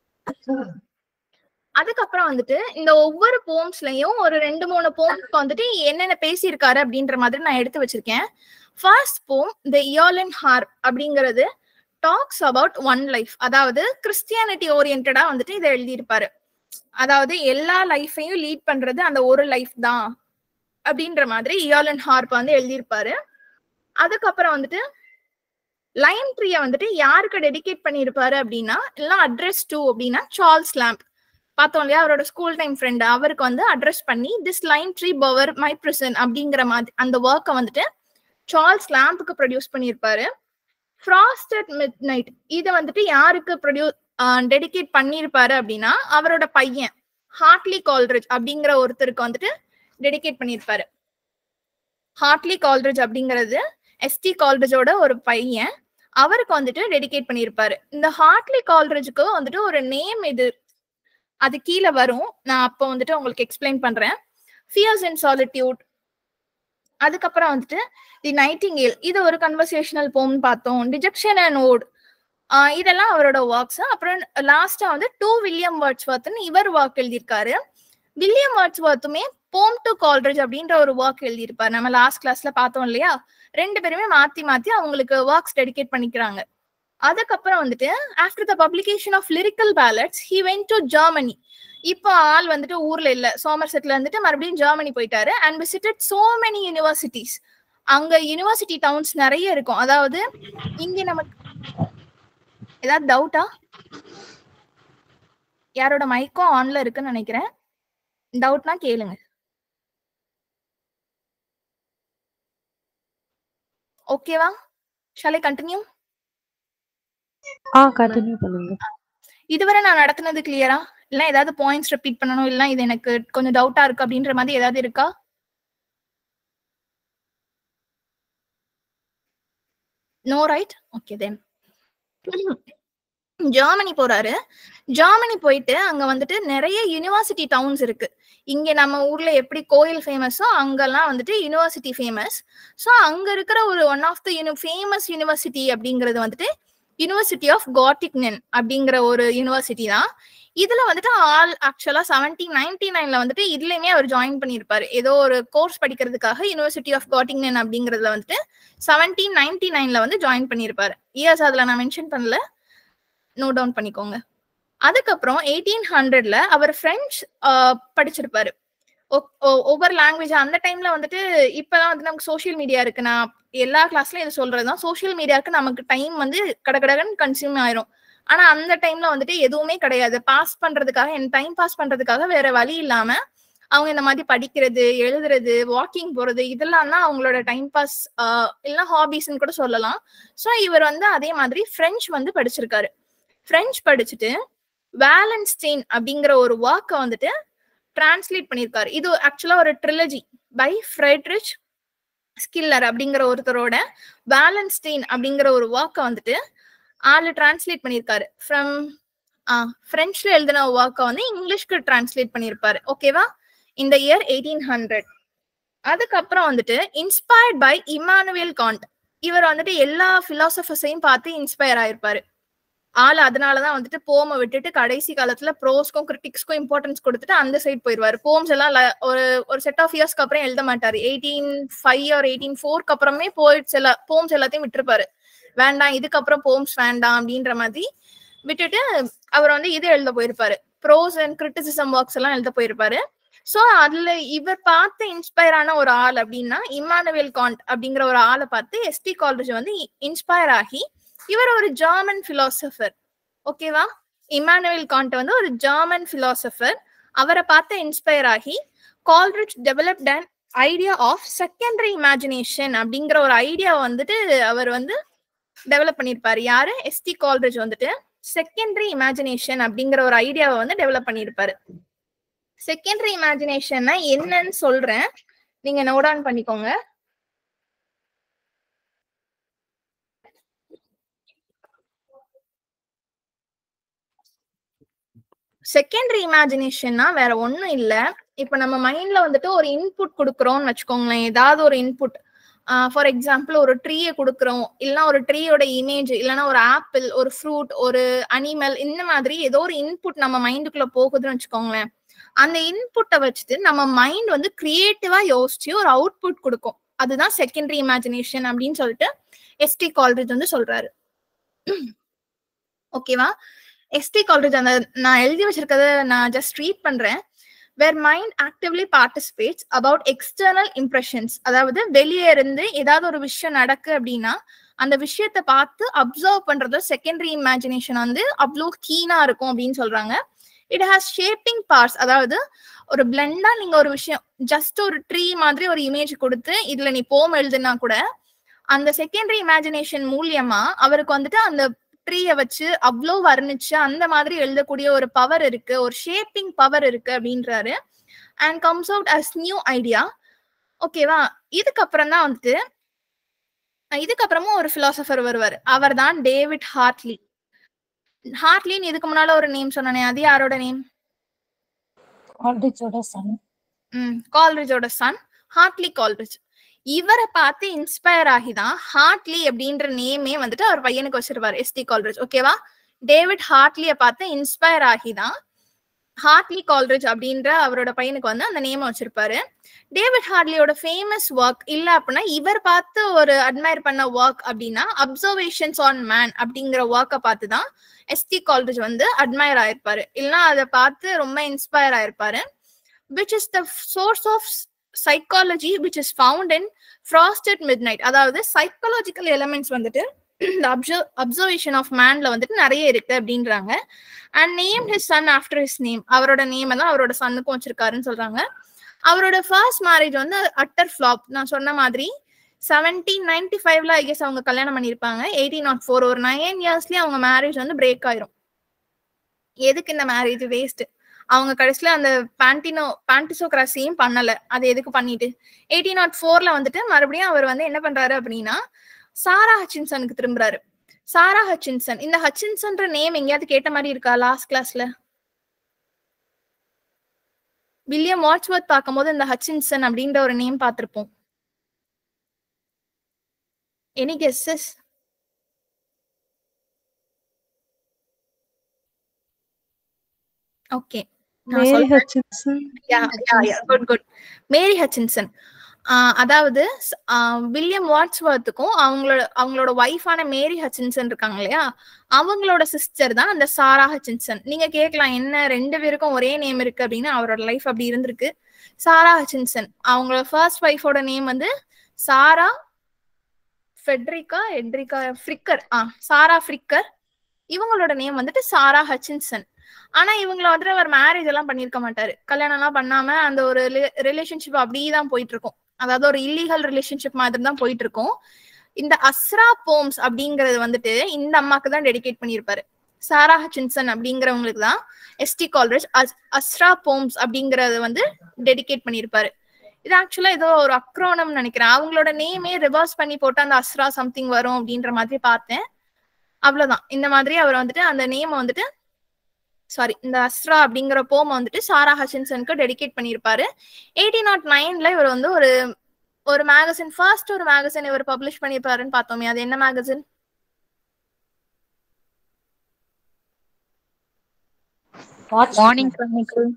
அதுக்கப்புறம் வந்துட்டு இந்த ஒவ்வொரு போம்ஸ்லயும் ஒரு ரெண்டு மூணு போம்ஸ்க்கு வந்துட்டு என்னென்ன பேசியிருக்காரு அப்படின்ற மாதிரி நான் எடுத்து வச்சிருக்கேன் first poem the Eolian harp அப்படிங்கிறது டாக்ஸ் அபவுட் ஒன் லைஃப் அதாவது கிறிஸ்டியானிட்டி ஓரியன்டா வந்துட்டு இதை எழுதியிருப்பாரு அதாவது எல்லா லைஃபையும் லீட் பண்றது அந்த ஒரு லைஃப் தான் அப்படின்ற மாதிரி இயாலன் ஹார்ப் வந்து எழுதியிருப்பாரு அதுக்கப்புறம் வந்துட்டு லைன் ட்ரீய வந்துட்டு யாருக்கு டெடிகேட் பண்ணியிருப்பாரு அப்படின்னா எல்லாம் அட்ரஸ் டூ அப்படின்னா சார்ல்ஸ் லேம்ப் பார்த்தோம் இல்லையா அவரோட ஸ்கூல் டைம் ஃப்ரெண்ட் அவருக்கு வந்து அட்ரஸ் பண்ணி this lime tree bower my prison அப்படிங்கிற மாதிரி அந்த ஒர்க்கை வந்துட்டு சார்ல்ஸ் லேம்புக்கு ப்ரொடியூஸ் பண்ணியிருப்பாரு ஃப்ராஸ்டட் மிட் நைட் இதை வந்துட்டு யாருக்கு ப்ரொடியூஸ் டெடிகேட் பண்ணியிருப்பாரு அப்படின்னா அவரோட பையன் ஹார்ட்லி கால்ரிட்ஜ் அப்படிங்கிற ஒருத்தருக்கு வந்துட்டு டெடிகேட் பண்ணியிருப்பாரு ஹார்ட்லி கால்ரிட்ஜ் அப்படிங்கிறது எஸ்டி கால்ரிட்ஜோட ஒரு பையன் அவருக்கு வந்துட்டு டெடிகேட் பண்ணியிருப்பாரு இந்த ஹார்ட்லி கால்ரிட்ஜுக்கு வந்துட்டு ஒரு நேம் இது அது கீழே வரும் நான் அப்போ வந்துட்டு உங்களுக்கு எக்ஸ்பிளைன் பண்றேன் ஃபியர்ஸ் அண்ட் சாலிட்யூட் அதுக்கப்புறம் வந்துட்டு தி நைட்டிங்கேல் இது ஒரு கன்வர்சேஷனல் போம்னு பார்த்தோம் டிஜெக்ஷன் அண்ட் ஓட் இதெல்லாம் அவரோட ஒர்க்ஸ் அப்புறம் லாஸ்டா வந்து டூ வில்லியம் வேர்ட்ஸ்வர்த்னு இவர் ஒர்க் எழுதியிருக்காரு வில்லியம் வேர்ட்ஸ்வர்த்துமே போம் டு கால்ரேஜ் அப்படின்ற ஒரு ஒர்க் எழுதியிருப்பாரு நம்ம லாஸ்ட் கிளாஸ்ல பார்த்தோம் இல்லையா ரெண்டு பேருமே மாத்தி மாத்தி அவங்களுக்கு ஒர்க்ஸ் டெடிகேட் பண்ணிக்கிறாங்க அதுக்கப்புறம் வந்துட்டு after the publication of lyrical ballads he went to Germany இப்போ ஆள் வந்துட்டு ஊர்ல இல்ல சோமர் செட்ல இருந்துட்டு மறுபடியும் ஜெர்மனி போயிட்டாரு and visited so many universities அங்க யூனிவர்சிட்டி டவுன்ஸ் நிறைய இருக்கும் அதாவது இங்க நமக்கு ஏதாவது டவுட்டா யாரோட மைக்கும் ஆன்ல இருக்குன்னு நினைக்கிறேன் டவுட்னா கேளுங்க ஓகேவா ஷாலை கண்டினியூ ஆ கண்டினியூ பண்ணுங்க இதுவரை நான் நடத்துனது கிளியரா இல்ல ஏதாவது பாயிண்ட்ஸ் ரிப்பீட் பண்ணணும் இல்ல இது எனக்கு கொஞ்சம் டவுட்டா இருக்கு அப்படின்ற மாதிரி ஏதாவது இருக்கா no right okay then Germany போறாரு ஜெர்மனி போயிட்டு அங்க வந்துட்டு நிறைய யூனிவர்சிட்டி டவுன்ஸ் இருக்கு இங்க நம்ம ஊர்ல எப்படி கோயில் ஃபேமஸோ அங்கெல்லாம் வந்துட்டு யூனிவர்சிட்டி ஃபேமஸ் ஸோ அங்க இருக்கிற ஒரு one of the uni famous university அப்படிங்கிறது வந்துட்டு யூனிவர்சிட்டி ஆஃப் காட்டிக்னன் அப்படிங்கிற ஒரு யூனிவர்சிட்டி தான் இதுல வந்துட்டு ஆல் ஆக்சுவலா செவன்டீன் நைன்டி நைன்ல வந்துட்டு இதுலயுமே அவர் ஜாயின் பண்ணியிருப்பாரு ஏதோ ஒரு கோர்ஸ் படிக்கிறதுக்காக யூனிவர்சிட்டி ஆஃப் காட்டிங்னன் அப்படிங்கறதுல வந்துட்டு செவன்டீன் நைன்டி நைன்ல வந்து ஜாயின் பண்ணியிருப்பாரு இயர்ஸ் அதுல நான் மென்ஷன் பண்ணல நோட் டவுன் பண்ணிக்கோங்க அதுக்கப்புறம் எயிட்டீன் ஹண்ட்ரட்ல அவர் பிரெஞ்சு படிச்சிருப்பாரு ஒவ்வொரு லாங்குவேஜ் அந்த டைம்ல வந்துட்டு இப்பதான் வந்து நமக்கு சோஷியல் மீடியா இருக்கு நான் எல்லா கிளாஸ்லயும் இது சொல்றதுதான் சோஷியல் மீடியாவுக்கு நமக்கு டைம் வந்து கடகடகன்னு கன்சியூம் ஆயிரும் ஆனா அந்த டைம்ல வந்துட்டு எதுவுமே கிடையாது பாஸ் பண்றதுக்காக என் டைம் பாஸ் பண்றதுக்காக வேற வழி இல்லாம அவங்க இந்த மாதிரி படிக்கிறது எழுதுறது வாக்கிங் போறது இதெல்லாம் தான் அவங்களோட டைம் பாஸ் இல்லைன்னா ஹாபிஸ்ன்னு கூட சொல்லலாம் ஸோ இவர் வந்து அதே மாதிரி பிரெஞ்சு வந்து படிச்சிருக்காரு பிரெஞ்சு படிச்சுட்டு வேலன்ஸ்டெயின் அப்படிங்கிற ஒரு வாக்கை வந்துட்டு டிரான்ஸ்லேட் பண்ணியிருக்காரு இது ஆக்சுவலா ஒரு ட்ரிலஜி பை ஃப்ரெட்ரிச் ஸ்கில்லர் அப்படிங்கிற ஒருத்தரோட வேலன்ஸ்டெயின் அப்படிங்கிற ஒரு வாக்கை வந்துட்டு ஆளு டிரான்ஸ்லேட் பண்ணியிருக்காரு ஃப்ரம் ஆ பிரெஞ்சுல எழுதின வாக்கை வந்து இங்கிலீஷ்க்கு டிரான்ஸ்லேட் பண்ணியிருப்பாரு ஓகேவா இந்த இயர் எயிட்டீன் ஹண்ட்ரட் அதுக்கப்புறம் வந்துட்டு இன்ஸ்பயர்ட் பை இமானுவேல் காண்ட் இவர் வந்துட்டு எல்லா பிலாசபர்ஸையும் பார்த்து இன்ஸ்பயர் ஆயிருப்பாரு ஆள் அதனாலதான் வந்துட்டு போமை விட்டுட்டு கடைசி காலத்துல ப்ரோஸ்க்கும் கிரிட்டிக்ஸ்க்கும் இம்பார்ட்டன்ஸ் கொடுத்துட்டு அந்த சைட் போயிருவாரு போம்ஸ் எல்லாம் ஒரு ஒரு செட் ஆஃப் இயர்ஸ்க்கு அப்புறம் எழுத மாட்டாரு எயிட்டீன் ஃபைவ் ஆர் எயிட்டீன் ஃபோர்க்கு அப்புறமே போயிட்ஸ் எல்லா போம்ஸ் எல்லாத்தையும் விட்டுருப்பாரு வேண்டாம் இதுக்கப்புறம் போம்ஸ் வேண்டாம் அப்படின்ற மாதிரி விட்டுட்டு அவர் வந்து இது எழுத போயிருப்பாரு ப்ரோஸ் அண்ட் கிரிட்டிசிசம் ஒர்க்ஸ் எல்லாம் எழுத போயிருப்பாரு சோ அதுல இவர் பார்த்து இன்ஸ்பயர் ஆன ஒரு ஆள் அப்படின்னா இமானுவேல் காண்ட் அப்படிங்கிற ஒரு ஆளை பார்த்து எஸ்டி காலேஜ் வந்து இன்ஸ்பயர் ஆகி இவர் ஒரு ஜெர்மன் பிலாசபர் ஓகேவா இமானுவேல் காண்ட் வந்து ஒரு ஜெர்மன் பிலாசபர் அவரை பார்த்து இன்ஸ்பயர் ஆகி Coleridge developed and idea of secondary imagination அப்படிங்கிற ஒரு ஐடியா வந்துட்டு அவர் வந்து டெவலப் பண்ணியிருப்பாரு யாரு எஸ்டி கால்ரிச் வந்துட்டு செகண்டரி இமேஜினேஷன் அப்படிங்கிற ஒரு ஐடியாவை வந்து டெவலப் பண்ணியிருப்பாரு செகண்டரி இமேஜினேஷன்னா என்னன்னு சொல்றேன் நீங்க நோட் ஆன் பண்ணிக்கோங்க செகண்டரி இமேஜினேஷன்னா வேற ஒண்ணும் இல்ல இப்ப நம்ம மைண்ட்ல வந்துட்டு ஒரு இன்புட் கொடுக்குறோம்னு வச்சுக்கோங்களேன் ஏதாவது ஒரு இன்புட் ஃபார் எக்ஸாம்பிள் ஒரு ட்ரீயை கொடுக்குறோம் இல்லைன்னா ஒரு ட்ரீயோட இமேஜ் இல்லைன்னா ஒரு ஆப்பிள் ஒரு ஃப்ரூட் ஒரு அனிமல் இந்த மாதிரி ஏதோ ஒரு இன்புட் நம்ம மைண்டுக்குள்ள போகுதுன்னு வச்சுக்கோங்களேன் அந்த இன்புட்டை வச்சுட்டு நம்ம மைண்ட் வந்து கிரியேட்டிவா யோசிச்சு ஒரு அவுட்புட் கொடுக்கும் அதுதான் செகண்டரி இமேஜினேஷன் அப்படின்னு சொல்லிட்டு எஸ்டி கால்ரிஜ் வந்து சொல்றாரு ஓகேவா எஸ்டி கால்ரிஜ் அந்த நான் எழுதி வச்சிருக்கத நான் ஜஸ்ட் ரீட் பண்றேன் where mind actively participates about external impressions அதாவது வெளியே இருந்து ஏதாவது ஒரு விஷயம் நடக்கு அப்படின்னா அந்த விஷயத்த பார்த்து அப்சர்வ் பண்றது செகண்டரி இமேஜினேஷன் வந்து அவ்வளோ கீனா இருக்கும் அப்படின்னு சொல்றாங்க இட் ஹாஸ் ஷேப்பிங் பார்ட்ஸ் அதாவது ஒரு பிளெண்டா நீங்க ஒரு விஷயம் ஜஸ்ட் ஒரு ட்ரீ மாதிரி ஒரு இமேஜ் கொடுத்து இதுல நீ போம் எழுதுனா கூட அந்த செகண்டரி இமேஜினேஷன் மூலியமா அவருக்கு வந்துட்டு அந்த விக்டரிய வச்சு அவ்வளோ வர்ணிச்சு அந்த மாதிரி எழுதக்கூடிய ஒரு பவர் இருக்கு ஒரு ஷேப்பிங் பவர் இருக்கு அப்படின்றாரு and comes out as new idea ஓகேவா இதுக்கப்புறம் தான் வந்துட்டு அஹ் இதுக்கப்புறமும் ஒரு பிலாசபர் வருவார் அவர் தான் டேவிட் ஹார்ட்லி ஹார்ட்லின்னு இதுக்கு முன்னால ஒரு நேம் சொன்னனே அது யாரோட நேம் ஆல்ரிச்சோட சன் ம் கால்ரிஜோட சன் ஹார்ட்லி கால்ரிஜ் இவரை பார்த்து இன்ஸ்பயர் ஆகி தான் ஹார்ட்லி அப்படின்ற நேமே வந்துட்டு அவர் பையனுக்கு வச்சிருப்பாரு எஸ்டி கால்ரிஜ் ஓகேவா டேவிட் ஹார்ட்லிய பார்த்து இன்ஸ்பயர் ஆகி தான் ஹார்ட்லி கால்ரிஜ் அப்படின்ற அவரோட பையனுக்கு வந்து அந்த நேம் வச்சிருப்பாரு டேவிட் ஹார்ட்லியோட ஃபேமஸ் ஒர்க் இல்ல அப்படின்னா இவர் பார்த்து ஒரு அட்மையர் பண்ண ஒர்க் அப்படின்னா அப்சர்வேஷன்ஸ் ஆன் மேன் அப்படிங்கிற ஒர்க்கை பார்த்து தான் எஸ்டி கால்ரிஜ் வந்து அட்மையர் ஆயிருப்பாரு இல்லைன்னா அதை பார்த்து ரொம்ப இன்ஸ்பயர் ஆயிருப்பாரு which is the f- source of s- psychology which is found in frosted midnight அதாவது psychological elements வந்துட்டு இந்த அப்சர்வ் அப்சர்வேஷன் ஆஃப் மேன்ல வந்துட்டு நிறைய இருக்கு அப்படின்றாங்க and name his son after his name அவரோட நேம் தான் அவரோட சன்னுக்கும் வச்சிருக்காருன்னு சொல்றாங்க அவரோட ஃபர்ஸ்ட் மேரேஜ் வந்து அட்டர் ஃபிளாப் நான் சொன்ன மாதிரி செவன்டீன் நைன்டி ஃபைவ்ல ஐ கெஸ் அவங்க கல்யாணம் பண்ணியிருப்பாங்க எயிட்டீன் நாட் ஃபோர் ஒரு நைன் இயர்ஸ்லயே அவங்க மேரேஜ் வந்து பிரேக் ஆயிரும் எதுக்கு இந்த மேரேஜ் வேஸ்ட் அவங்க கடைசியில அந்த பேண்டினோ பேண்டிசோகிராசியும் பண்ணல அது எதுக்கு பண்ணிட்டு எயிட்டீன் நாட் ஃபோர்ல வந்துட்டு மறுபடியும் அவர் வந்து என்ன பண்றாரு அப்படின்னா சாரா ஹச்சின்சனுக்கு திரும்புறாரு சாரா ஹச்சின்சன் இந்த ஹச்சின்சன்ற நேம் எங்கேயாவது கேட்ட மாதிரி இருக்கா லாஸ்ட் கிளாஸ்ல வில்லியம் வாட்ச்வர்த் பார்க்கும்போது இந்த ஹச்சின்சன் அப்படின்ற ஒரு நேம் பார்த்திருப்போம் எனி கெஸ்ஸஸ் ஓகே நான் மேரி சொல்றேன். Hutchinson ya ya ya good good Mary Hutchinson ah அதாவது ஸ்- ஆஹ் வில்லியம் வாட்ஸ்வர்த்துக்கும் அவங்களோட அவங்களோட ஒய்ஃபான மேரி ஹச்சின்சன் இருக்காங்க இல்லையா அவங்களோட சிஸ்டர் தான் அந்த சாரா ஹச்சின்சன் நீங்க கேட்கலாம் என்ன ரெண்டு பேருக்கும் ஒரே நேம் இருக்கு அப்படின்னு அவரோட லைஃப் அப்படி இருந்திருக்கு சாரா ஹச்சின்சன் அவங்களோட ஃபர்ஸ்ட் ஒய்ஃபோட நேம் வந்து சாரா ஃபெட்ரிகா எட்ரிகா ஃப்ரிக்கர் ஆ சாரா ஃப்ரிக்கர் இவங்களோட நேம் வந்துட்டு சாரா ஹச்சின்சன் ஆனா இவங்கள வந்துட்டு அவர் மேரேஜ் எல்லாம் பண்ணிருக்க மாட்டாரு கல்யாணம் எல்லாம் பண்ணாம அந்த ஒரு ரிலேஷன்ஷிப் அப்படியே தான் போயிட்டு இருக்கும் அதாவது ஒரு இல்லீகல் ரிலேஷன்ஷிப் மாதிரி தான் போயிட்டு இருக்கும் இந்த அஸ்ரா போம்ஸ் அப்படிங்கறது வந்துட்டு இந்த அம்மாக்கு தான் டெடிகேட் பண்ணியிருப்பாரு சாரா ஹச்சின்சன் அப்படிங்கிறவங்களுக்கு தான் எஸ்டி கால்ரேஜ் அஸ்ரா போம்ஸ் அப்படிங்கறது வந்து டெடிகேட் பண்ணியிருப்பாரு இது ஆக்சுவலா ஏதோ ஒரு அக்ரோனம் நினைக்கிறேன் அவங்களோட நேமே ரிவர்ஸ் பண்ணி போட்டு அந்த அஸ்ரா சம்திங் வரும் அப்படின்ற மாதிரி பார்த்தேன் அவ்வளவுதான் இந்த மாதிரி அவர் வந்துட்டு அந்த நேம் வந்துட்டு சாரி இந்த அஸ்ரா அப்படிங்கிற போம் வந்துட்டு சாரா ஹச்சின்சனுக்கு டெடிகேட் பண்ணியிருப்பாரு எயிட்டீன் நாட் நைன்ல இவர் வந்து ஒரு ஒரு மேகசின் ஃபர்ஸ்ட் ஒரு மேகசின் இவர் பப்ளிஷ் பண்ணியிருப்பாருன்னு பார்த்தோமே அது என்ன மேகசின் மார்னிங் கிரானிக்கல்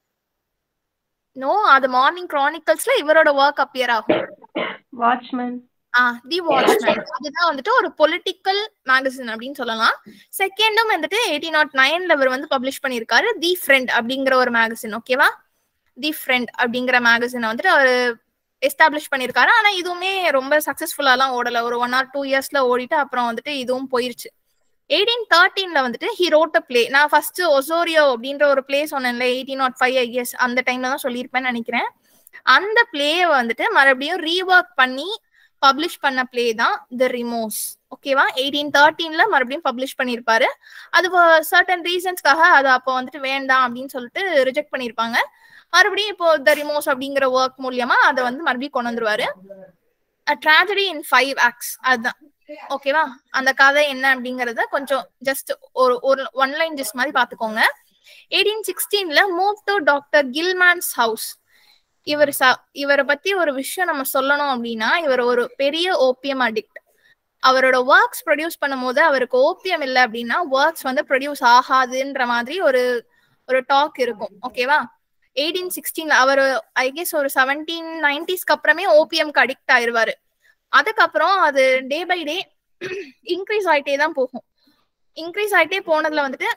நோ அது மார்னிங் கிரானிக்கல்ஸ்ல இவரோட ஒர்க் அப்பியர் ஆகும் வாட்ச்மேன் ஆ தி வாட்ச்மேன் அதுதான் வந்துட்டு ஒரு பொலிட்டிக்கல் மேகசின் அப்படின்னு சொல்லலாம் செகண்டும் வந்துட்டு எயிட்டீன் நாட் நைன்ல இவர் வந்து பப்ளிஷ் பண்ணியிருக்காரு தி ஃப்ரெண்ட் அப்படிங்கிற ஒரு மேகசின் ஓகேவா தி ஃப்ரெண்ட் அப்படிங்கிற மேகசினை வந்துட்டு அவர் எஸ்டாப்ளிஷ் பண்ணியிருக்காரு ஆனா இதுவுமே ரொம்ப சக்சஸ்ஃபுல்லாலாம் ஓடல ஒரு ஒன் ஆர் டூ இயர்ஸ்ல ஓடிட்டு அப்புறம் வந்துட்டு இதுவும் போயிருச்சு எயிட்டீன் தேர்ட்டீன்ல வந்துட்டு ஹி ரோட் அ பிளே நான் ஃபர்ஸ்ட் ஒசோரியோ அப்படின்ற ஒரு பிளே சொன்னேன்ல எயிட்டீன் நாட் ஃபைவ் இயர்ஸ் அந்த டைம்ல தான் சொல்லியிருப்பேன்னு நினைக்கிறேன் அந்த பிளேயை வந்துட்டு மறுபடியும் ரீஒர்க் பண்ணி பப்ளிஷ் பண்ண பிளே தான் த ரிமோஸ் ஓகேவா எயிட்டீன் தேர்ட்டீன்ல மறுபடியும் பப்ளிஷ் பண்ணியிருப்பாரு அது சர்டன் ரீசன்ஸ்க்காக அது அப்போ வந்துட்டு வேண்டாம் அப்படின்னு சொல்லிட்டு ரிஜெக்ட் பண்ணியிருப்பாங்க மறுபடியும் இப்போ த ரிமோஸ் அப்படிங்கிற ஒர்க் மூலியமா அதை வந்து மறுபடியும் கொண்டு வந்துருவாரு ட்ராஜடி இன் ஃபைவ் ஆக்ஸ் அதுதான் ஓகேவா அந்த கதை என்ன அப்படிங்கறத கொஞ்சம் ஜஸ்ட் ஒரு ஒரு ஒன் லைன் ஜஸ்ட் மாதிரி பாத்துக்கோங்க எயிட்டீன் சிக்ஸ்டீன்ல move to doctor Gillman's house இவர் ச இவரை பத்தி ஒரு விஷயம் நம்ம சொல்லணும் அப்படின்னா இவர் ஒரு பெரிய ஓபியம் அடிக்ட் அவரோட ஒர்க்ஸ் ப்ரொடியூஸ் பண்ணும்போது அவருக்கு ஓபியம் இல்லை அப்படின்னா ஒர்க்ஸ் வந்து ப்ரொடியூஸ் ஆகாதுன்ற மாதிரி ஒரு ஒரு டாக் இருக்கும் ஓகேவா எயிட்டீன் சிக்ஸ்டீன்ல அவர் ஐ கெஸ் ஒரு செவன்டீன் நைன்டிஸ்க்கு அப்புறமே ஓபிஎம்க்கு அடிக்ட் ஆயிருவாரு அதுக்கப்புறம் அது டே பை டே இன்க்ரீஸ் ஆயிட்டே தான் போகும் இன்க்ரீஸ் ஆயிட்டே போனதுல வந்துட்டு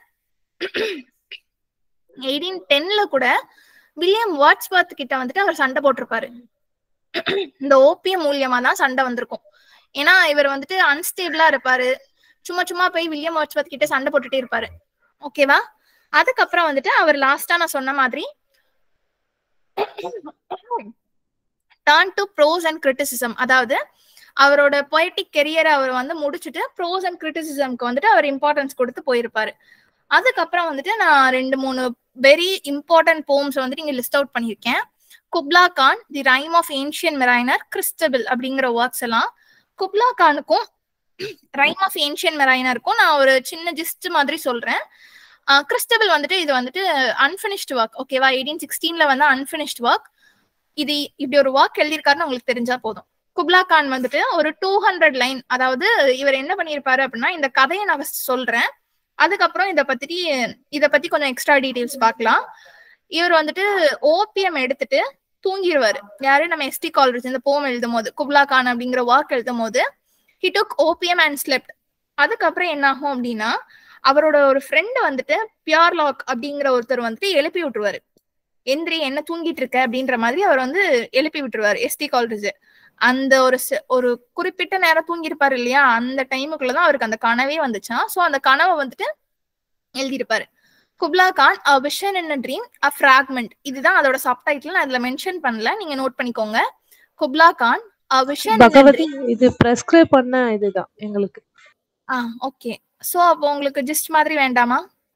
எயிட்டீன் டென்ல கூட வில்லியம் வாட்ஸ்வர்த் கிட்ட வந்துட்டு அவர் சண்டை போட்டிருப்பாரு இந்த ஓபிஎம் மூலியமா தான் சண்டை வந்திருக்கும் ஏன்னா இவர் வந்துட்டு அன்ஸ்டேபிளா இருப்பாரு சும்மா சும்மா போய் வில்லியம் வாட்ஸ்வர்த் கிட்ட சண்டை போட்டுட்டே இருப்பாரு ஓகேவா அதுக்கப்புறம் வந்துட்டு அவர் லாஸ்டா நான் சொன்ன மாதிரி turn to prose and criticism அதாவது அவரோட பொயட்டிக் கெரியரை அவர் வந்து முடிச்சுட்டு ப்ரோஸ் அண்ட் கிரிட்டிசிசம்க்கு வந்துட்டு அவர் இம்பார்ட்டன்ஸ் கொடுத்து போயிருப்பாரு அதுக்கப்புறம் வந்துட்டு நான் ரெண்டு மூணு வெரி இம்பார்ட்டன்ட் போம்ஸ் வந்துட்டு இங்க லிஸ்ட் அவுட் பண்ணியிருக்கேன் Kubla Khan the rime of ancient mariner Christabel அப்படிங்கிற ஒர்க்ஸ் எல்லாம் குப்லா கானுக்கும் ரைம் ஆஃப் ஏன்ஷியன் மெரைனருக்கும் நான் ஒரு சின்ன ஜிஸ்ட் மாதிரி சொல்றேன் கிறிஸ்டபிள் வந்துட்டு இது வந்துட்டு அன்பினிஷ்டு ஒர்க் ஓகேவா எயிட்டீன் சிக்ஸ்டீன்ல வந்து அன்பினிஷ்டு ஒர்க் இது இப்படி ஒரு ஒர்க் எழுதியிருக்காருன்னு உங்களுக்கு தெரிஞ்சா போதும் குப்லா கான் வந்துட்டு ஒரு டூ ஹண்ட்ரட் லைன் அதாவது இவர் என்ன பண்ணியிருப்பாரு அப்படின்னா இந்த கதையை நான் first சொல்றேன் அதுக்கப்புறம் இதை பத்தி இதை பத்தி கொஞ்சம் எக்ஸ்ட்ரா டீடைல்ஸ் பார்க்கலாம் இவர் வந்துட்டு ஓபிஎம் எடுத்துட்டு தூங்கிடுவாரு யாரு நம்ம எஸ்டி காலேஜ் இந்த போம் எழுதும் போது குப்லா கான் அப்படிங்கிற வாக் எழுதும் போது he took opium and slept அதுக்கப்புறம் என்ன ஆகும் அப்படின்னா அவரோட ஒரு ஃப்ரெண்டு வந்துட்டு பியார் லாக் அப்படிங்கிற ஒருத்தர் வந்துட்டு எழுப்பி விட்டுருவாரு எந்திரி என்ன தூங்கிட்டு இருக்க அப்படின்ற மாதிரி அவர் வந்து எழுப்பி விட்டுருவாரு எஸ்டி காலேஜ் அந்த ஒரு செ- ஒரு குறிப்பிட்ட நேரம் தூங்கியிருப்பாரு இல்லையா அந்த டைமுக்குள்ளதான் அவருக்கு அந்த கனவே வந்துச்சான் சோ அந்த கனவை வந்துட்டு எழுதியிருப்பாரு Kubla Khan a vision in a dream a fragment இதுதான் அதோட சப்டைட்டில் நான் அதுல மென்ஷன் பண்ணல நீங்க நோட் பண்ணிக்கோங்க Kubla Khan a vision Bhagavathi இது பிரஸ்கிரைப் பண்ண இதுதான் எங்களுக்கு ஆ ஓகே சோ அப்போ உங்களுக்கு ஜிஸ்ட் மாதிரி வேண்டாமா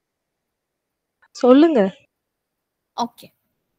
சொல்லுங்க ஓகே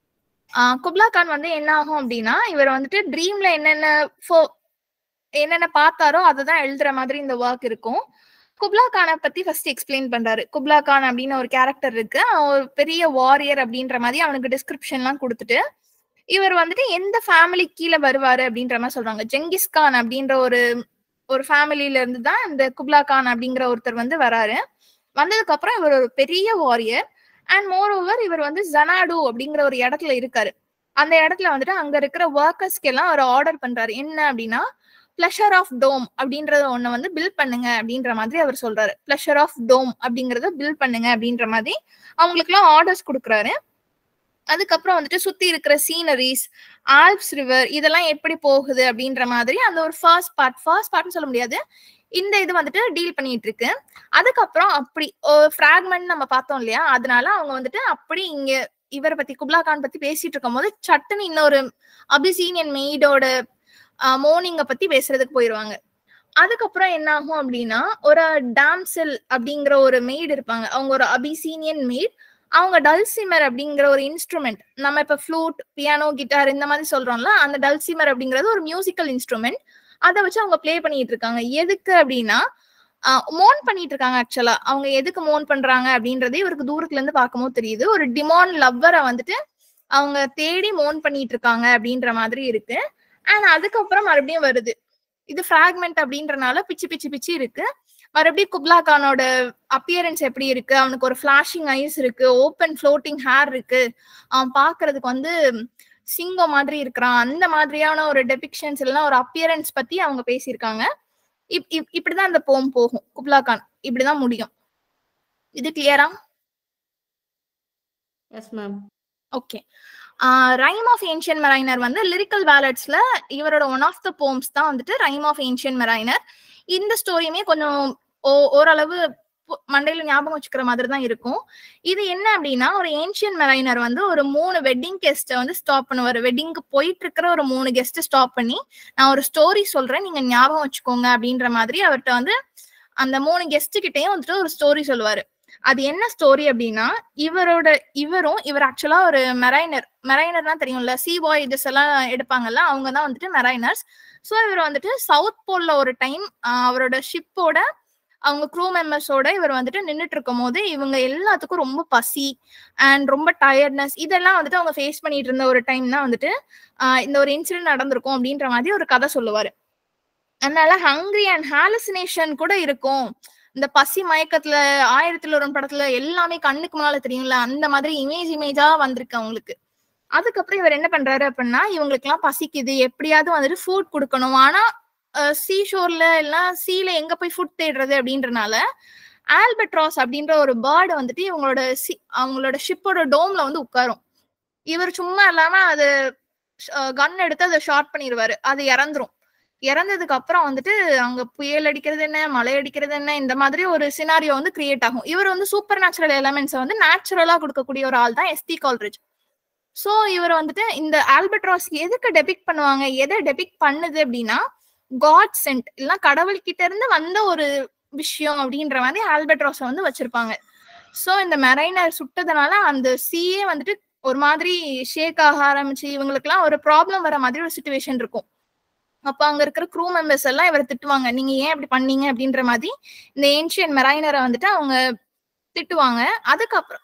குப்லா கான் வந்து என்ன ஆகும் அப்படின்னா இவர் வந்துட்டு ட்ரீம்ல என்னென்ன ஃபோ- என்னென்ன பார்த்தாரோ அதை தான் எழுதுற மாதிரி இந்த ஒர்க் இருக்கும் குப்லா கானை பத்தி ஃபர்ஸ்ட் எக்ஸ்பிளைன் பண்றாரு குப்லா கான் அப்படின்னு ஒரு கேரக்டர் இருக்கு அவன் ஒரு பெரிய வாரியர் அப்படின்ற மாதிரி அவனுக்கு டிஸ்கிரிப்ஷன்லாம் கொடுத்துட்டு இவர் வந்துட்டு எந்த ஃபேமிலி கீழே வருவாரு அப்படின்ற மாதிரி சொல்றாங்க ஜெங்கிஸ் கான் அப்படின்ற ஒரு ஒரு ஃபேமிலியில இருந்து தான் இந்த குப்லா கான் அப்படிங்கிற ஒருத்தர் வந்து வராரு வந்ததுக்கு அப்புறம் இவர் ஒரு பெரிய வாரியர் அண்ட் மோர் ஓவர் இவர் வந்து ஜனாடு அப்படிங்கிற ஒரு இடத்துல இருக்காரு அந்த இடத்துல வந்துட்டு அங்க இருக்கிற ஒர்க்கர்ஸ்க்கு எல்லாம் அவர் ஆர்டர் பண்றாரு என்ன அப்படின்னா பிளஷர் ஆஃப் டோம் அப்படின்றத ஒண்ணு வந்து பில் பண்ணுங்க அப்படின்ற மாதிரி அவர் சொல்றாரு பிளஷர் ஆஃப் டோம் அப்படிங்கறத பில் பண்ணுங்க அப்படின்ற மாதிரி அவங்களுக்கு எல்லாம் ஆர்டர்ஸ் கொடுக்குறாரு அதுக்கப்புறம் வந்துட்டு சுத்தி இருக்கிற சீனரிஸ் ஆல்ப்ஸ் ரிவர் இதெல்லாம் எப்படி போகுது அப்படின்ற மாதிரி அந்த ஒரு ஃபர்ஸ்ட் பார்ட் ஃபர்ஸ்ட் பார்ட்னு சொல்ல முடியாது இந்த இது வந்துட்டு டீல் பண்ணிட்டு இருக்கு அதுக்கப்புறம் அப்படி ஃப்ராக்மெண்ட் நம்ம பார்த்தோம் இல்லையா அதனால அவங்க வந்துட்டு அப்படி இங்க இவரை பத்தி குப்லா கான் பத்தி பேசிட்டு இருக்கும் போது சட்டுன்னு இன்னொரு அபிசீனியன் மெய்டோட மோர்னிங்க பத்தி பேசுறதுக்கு போயிருவாங்க அதுக்கப்புறம் என்ன ஆகும் அப்படின்னா ஒரு டாம்செல் அப்படிங்கிற ஒரு மெய்டு இருப்பாங்க அவங்க ஒரு அபிசீனியன் மெய்ட் அவங்க டல்சிமர் அப்படிங்கிற ஒரு இன்ஸ்ட்ருமெண்ட் நம்ம இப்ப ஃப்ளூட் பியானோ கிட்டார் இந்த மாதிரி சொல்றோம்ல அந்த டல்சிமர் அப்படிங்கிறது ஒரு மியூசிக்கல் இன்ஸ்ட்ருமெண்ட் அதை வச்சு அவங்க ப்ளே பண்ணிட்டு இருக்காங்க எதுக்கு அப்படின்னா மோன் பண்ணிட்டு இருக்காங்க ஆக்சுவலா அவங்க எதுக்கு மோன் பண்றாங்க அப்படின்றது இவருக்கு தூரத்துல இருந்து பார்க்கும்போது தெரியுது ஒரு டிமான் லவ்வரை வந்துட்டு அவங்க தேடி மோன் பண்ணிட்டு இருக்காங்க அப்படின்ற மாதிரி இருக்கு அண்ட் அதுக்கப்புறம் மறுபடியும் வருது இது ஃபிராக்மெண்ட் அப்படின்றனால பிச்சு பிச்சு பிச்சு இருக்கு மறுபடியும் குப்லா கானோட அப்பியரன்ஸ் எப்படி இருக்கு அவனுக்கு ஒரு ஃபிளாஷிங் ஐஸ் இருக்கு ஓப்பன் ஃப்ளோட்டிங் ஹேர் இருக்கு அவன் பாக்குறதுக்கு வந்து சிங்கம் மாதிரி இருக்கிறான் அந்த மாதிரியான ஒரு டெபிக்ஷன்ஸ் எல்லாம் ஒரு அப்பியரன்ஸ் பத்தி அவங்க பேசியிருக்காங்க இப் இப் இப்படிதான் அந்த போம் போகும் குப்லா கான் இப்படிதான் முடியும் இது கிளியரா yes ma'am okay rime of ancient mariner வந்து லிரிக்கல் பேலட்ஸ்ல இவரோட ஒன் ஆஃப் த போம்ஸ் தான் வந்துட்டு ரைம் ஆஃப் ஏன்ஷியன் மெரைனர் இந்த ஸ்டோரியுமே கொஞ்சம் ஓ- ஓரளவு பு- மண்டையில ஞாபகம் வச்சுக்கிற மாதிரி தான் இருக்கும் இது என்ன அப்படின்னா ஒரு ஏன்ஷியன் மெரைனர் வந்து ஒரு மூணு வெட்டிங் கெஸ்ட்டை வந்து ஸ்டாப் பண்ணுவார் வெட்டிங்க்கு போயிட்டு இருக்கிற ஒரு மூணு கெஸ்ட்டை ஸ்டாப் பண்ணி நான் ஒரு ஸ்டோரி சொல்றேன் நீங்க ஞாபகம் வச்சுக்கோங்க அப்படின்ற மாதிரி அவர்கிட்ட வந்து அந்த மூணு கெஸ்ட் கிட்டயும் வந்துட்டு ஒரு ஸ்டோரி சொல்லுவாரு அது என்ன ஸ்டோரி அப்படின்னா இவரோட இவரும் இவர் ஆக்சுவலா ஒரு மெரைனர் மெரைனர்னா தெரியும்ல சி வாய்ஜஸ் எல்லாம் எடுப்பாங்கல்ல அவங்க தான் வந்துட்டு மெரைனர்ஸ் ஸோ இவர் வந்துட்டு சவுத் போல்ல ஒரு டைம் அவரோட ஷிப்போட அவங்க க்ரூ மெம்பர்ஸோட இவர் வந்துட்டு நின்றுட்டு இருக்கும் போது இவங்க எல்லாத்துக்கும் ரொம்ப பசி அண்ட் ரொம்ப டயர்ட்னஸ் இதெல்லாம் வந்துட்டு அவங்க ஃபேஸ் பண்ணிட்டு இருந்த ஒரு டைம் தான் வந்துட்டு ஆஹ் இந்த ஒரு இன்சிடென்ட் நடந்திருக்கும் அப்படின்ற மாதிரி ஒரு கதை சொல்லுவாரு அதனால ஹங்க்ரி அண்ட் ஹாலுசினேஷன் கூட இருக்கும் இந்த பசி மயக்கத்துல ஆயிரத்துல ஒரு படத்துல எல்லாமே கண்ணுக்கு முன்னால தெரியும்ல அந்த மாதிரி இமேஜ் இமேஜா வந்திருக்கு அவங்களுக்கு அதுக்கப்புறம் இவர் என்ன பண்றாரு அப்படின்னா இவங்களுக்கு எல்லாம் பசிக்குது எப்படியாவது வந்துட்டு ஃபுட் கொடுக்கணும் ஆனா சீ ஷோர்ல எல்லாம் சீல எங்க போய் ஃபுட் தேடுறது அப்படின்றனால ஆல்பட்ராஸ் அப்படின்ற ஒரு பேர்டு வந்துட்டு இவங்களோட சி அவங்களோட ஷிப்போட டோம்ல வந்து உட்காரும் இவர் சும்மா இல்லாம அது கன் எடுத்து அதை ஷார்ட் பண்ணிடுவாரு அது இறந்துரும் இறந்ததுக்கு அப்புறம் வந்துட்டு அங்க புயல் அடிக்கிறது என்ன மழை அடிக்கிறது என்ன இந்த மாதிரி ஒரு சினாரியோ வந்து கிரியேட் ஆகும் இவர் வந்து சூப்பர் நேச்சுரல் எலமெண்ட்ஸை வந்து நேச்சுரலா கொடுக்கக்கூடிய ஒரு ஆள் தான் எஸ்டி கால்ரிட்ஜ் ஸோ இவர் வந்துட்டு இந்த ஆல்பட்ராஸ் எதுக்கு டெபிக் பண்ணுவாங்க எதை டெபிக் பண்ணுது அப்படின்னா காட் சென்ட் இல்லைன்னா கடவுள் கிட்ட இருந்து வந்த ஒரு விஷயம் அப்படின்ற மாதிரி ஆல்பட்ராஸை வந்து வச்சிருப்பாங்க சோ இந்த மெரைனர் சுட்டதுனால அந்த சீயே வந்துட்டு ஒரு மாதிரி ஷேக் ஆக ஆரம்பிச்சு இவங்களுக்குலாம் ஒரு ப்ராப்ளம் வர மாதிரி ஒரு சுச்சுவேஷன் இருக்கும் அப்ப அங்க இருக்கிற க்ரூ மெம்பர்ஸ் எல்லாம் இவரை திட்டுவாங்க நீங்க ஏன் இப்படி பண்ணீங்க அப்படின்ற மாதிரி இந்த ஏன்ஷியன் மெரைனரை வந்துட்டு அவங்க திட்டுவாங்க அதுக்கப்புறம்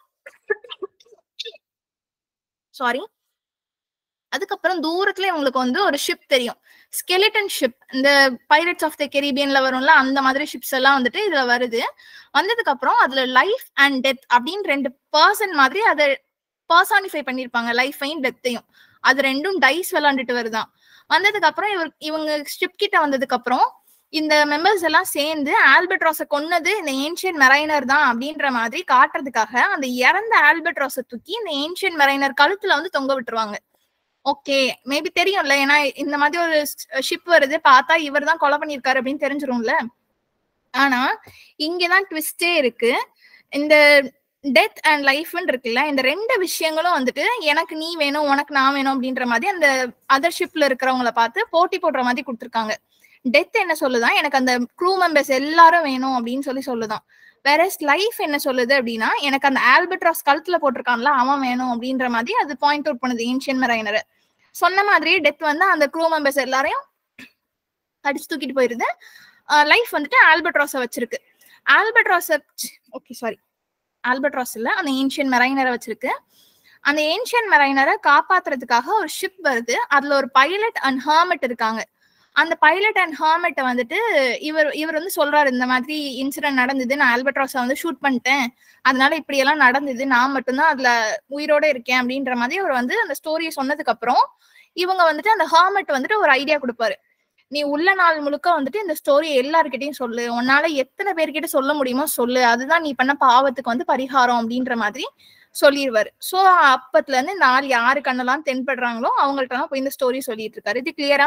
சாரி அதுக்கப்புறம் தூரத்துல இவங்களுக்கு வந்து ஒரு ஷிப் தெரியும் ஸ்கெலிட்டன் ஷிப் இந்த பைரட்ஸ் ஆஃப் த கெரிபியன்ல வரும்ல அந்த மாதிரி ஷிப்ஸ் எல்லாம் வந்துட்டு இதுல வருது வந்ததுக்கு அப்புறம் அதுல லைஃப் அண்ட் டெத் அப்படின்னு ரெண்டு பர்சன் மாதிரி அதை பர்சானிஃபை பண்ணிருப்பாங்க லைஃபையும் டெத்தையும் அது ரெண்டும் டைஸ் விளாண்டுட்டு வருதான் வந்ததுக்கு அப்புறம் இவர் இவங்க ஷிப் கிட்ட வந்ததுக்கு அப்புறம் இந்த மெம்பர்ஸ் எல்லாம் சேர்ந்து ஆல்பட்ராஸை கொன்னது இந்த ஏன்ஷியன் மெரைனர் தான் அப்படின்ற மாதிரி காட்டுறதுக்காக அந்த இறந்த ஆல்பட்ராஸை தூக்கி இந்த ஏன்ஷியன் மெரைனர் கழுத்துல வந்து தொங்க விட்டுருவாங்க ஓகே மேபி தெரியும்ல ஏன்னா இந்த மாதிரி ஒரு ஷிப் வருது பார்த்தா இவர் தான் கொலை பண்ணிருக்காரு அப்படின்னு தெரிஞ்சிரும்ல ஆனா இங்கதான் ட்விஸ்டே இருக்கு இந்த டெத் அண்ட் லைஃப்னு இருக்குல்ல இந்த ரெண்டு விஷயங்களும் வந்துட்டு எனக்கு நீ வேணும் உனக்கு நான் வேணும் அப்படின்ற மாதிரி அந்த அதர் ஷிப்ல இருக்கிறவங்கள பார்த்து போட்டி போடுற மாதிரி கொடுத்துருக்காங்க டெத் என்ன சொல்லுதான் எனக்கு அந்த க்ரூ மெம்பர்ஸ் எல்லாரும் வேணும் அப்படின்னு சொல்லி சொல்லுதான் வேற லைஃப் என்ன சொல்லுது அப்படின்னா எனக்கு அந்த ஆல்பட்ராஸ் கழுத்துல போட்டிருக்கான்ல அவன் வேணும் அப்படின்ற மாதிரி அது பாயிண்ட் அவுட் பண்ணுது ஏன்ஷியன் மெரைனரை சொன்ன மாதிரியே டெத் வந்து அந்த க்ரூ மெம்பர்ஸ் எல்லாரையும் அடிச்சு தூக்கிட்டு போயிருது லைஃப் வந்துட்டு ஆல்பட்ராஸை வச்சிருக்கு ஆல்பட்ராஸை ஓகே சாரி ஆல்பட்ராஸ் இல்ல அந்த ஏன்ஷியன் மெரைனரை வச்சிருக்கு அந்த ஏன்ஷியன் மெரைனரை காப்பாத்துறதுக்காக ஒரு ஷிப் வருது அதுல ஒரு பைலட் அண்ட் ஹார்மெட் இருக்காங்க அந்த பைலட் அண்ட் ஹார்மெட்டை வந்துட்டு இவர் இவர் வந்து சொல்றாரு இந்த மாதிரி இன்சிடென்ட் நடந்தது நான் ஆல்பட்ராஸை வந்து ஷூட் பண்ணிட்டேன் அதனால இப்படி எல்லாம் நடந்தது நான் மட்டும்தான் அதுல உயிரோட இருக்கேன் அப்படின்ற மாதிரி அவர் வந்து அந்த ஸ்டோரியை சொன்னதுக்கு அப்புறம் இவங்க வந்துட்டு அந்த ஹார்மெட் வந்துட்டு ஒரு ஐடியா கொடுப்பாரு நீ உள்ள நாள் முழுக்க வந்துட்டு இந்த ஸ்டோரி எல்லார்கிட்டயும் சொல்லு உன்னால எத்தனை பேர்கிட்ட சொல்ல முடியுமோ சொல்லு அதுதான் நீ பண்ண பாவத்துக்கு வந்து பரிகாரம் அப்படின்ற மாதிரி சொல்லிடுவாரு சோ அப்பத்துல இருந்து இந்த ஆள் யாரு கண்ணெல்லாம் தென்படுறாங்களோ அவங்கள்ட்ட எல்லாம் போய் இந்த ஸ்டோரி சொல்லிட்டு இருக்காரு இது கிளியரா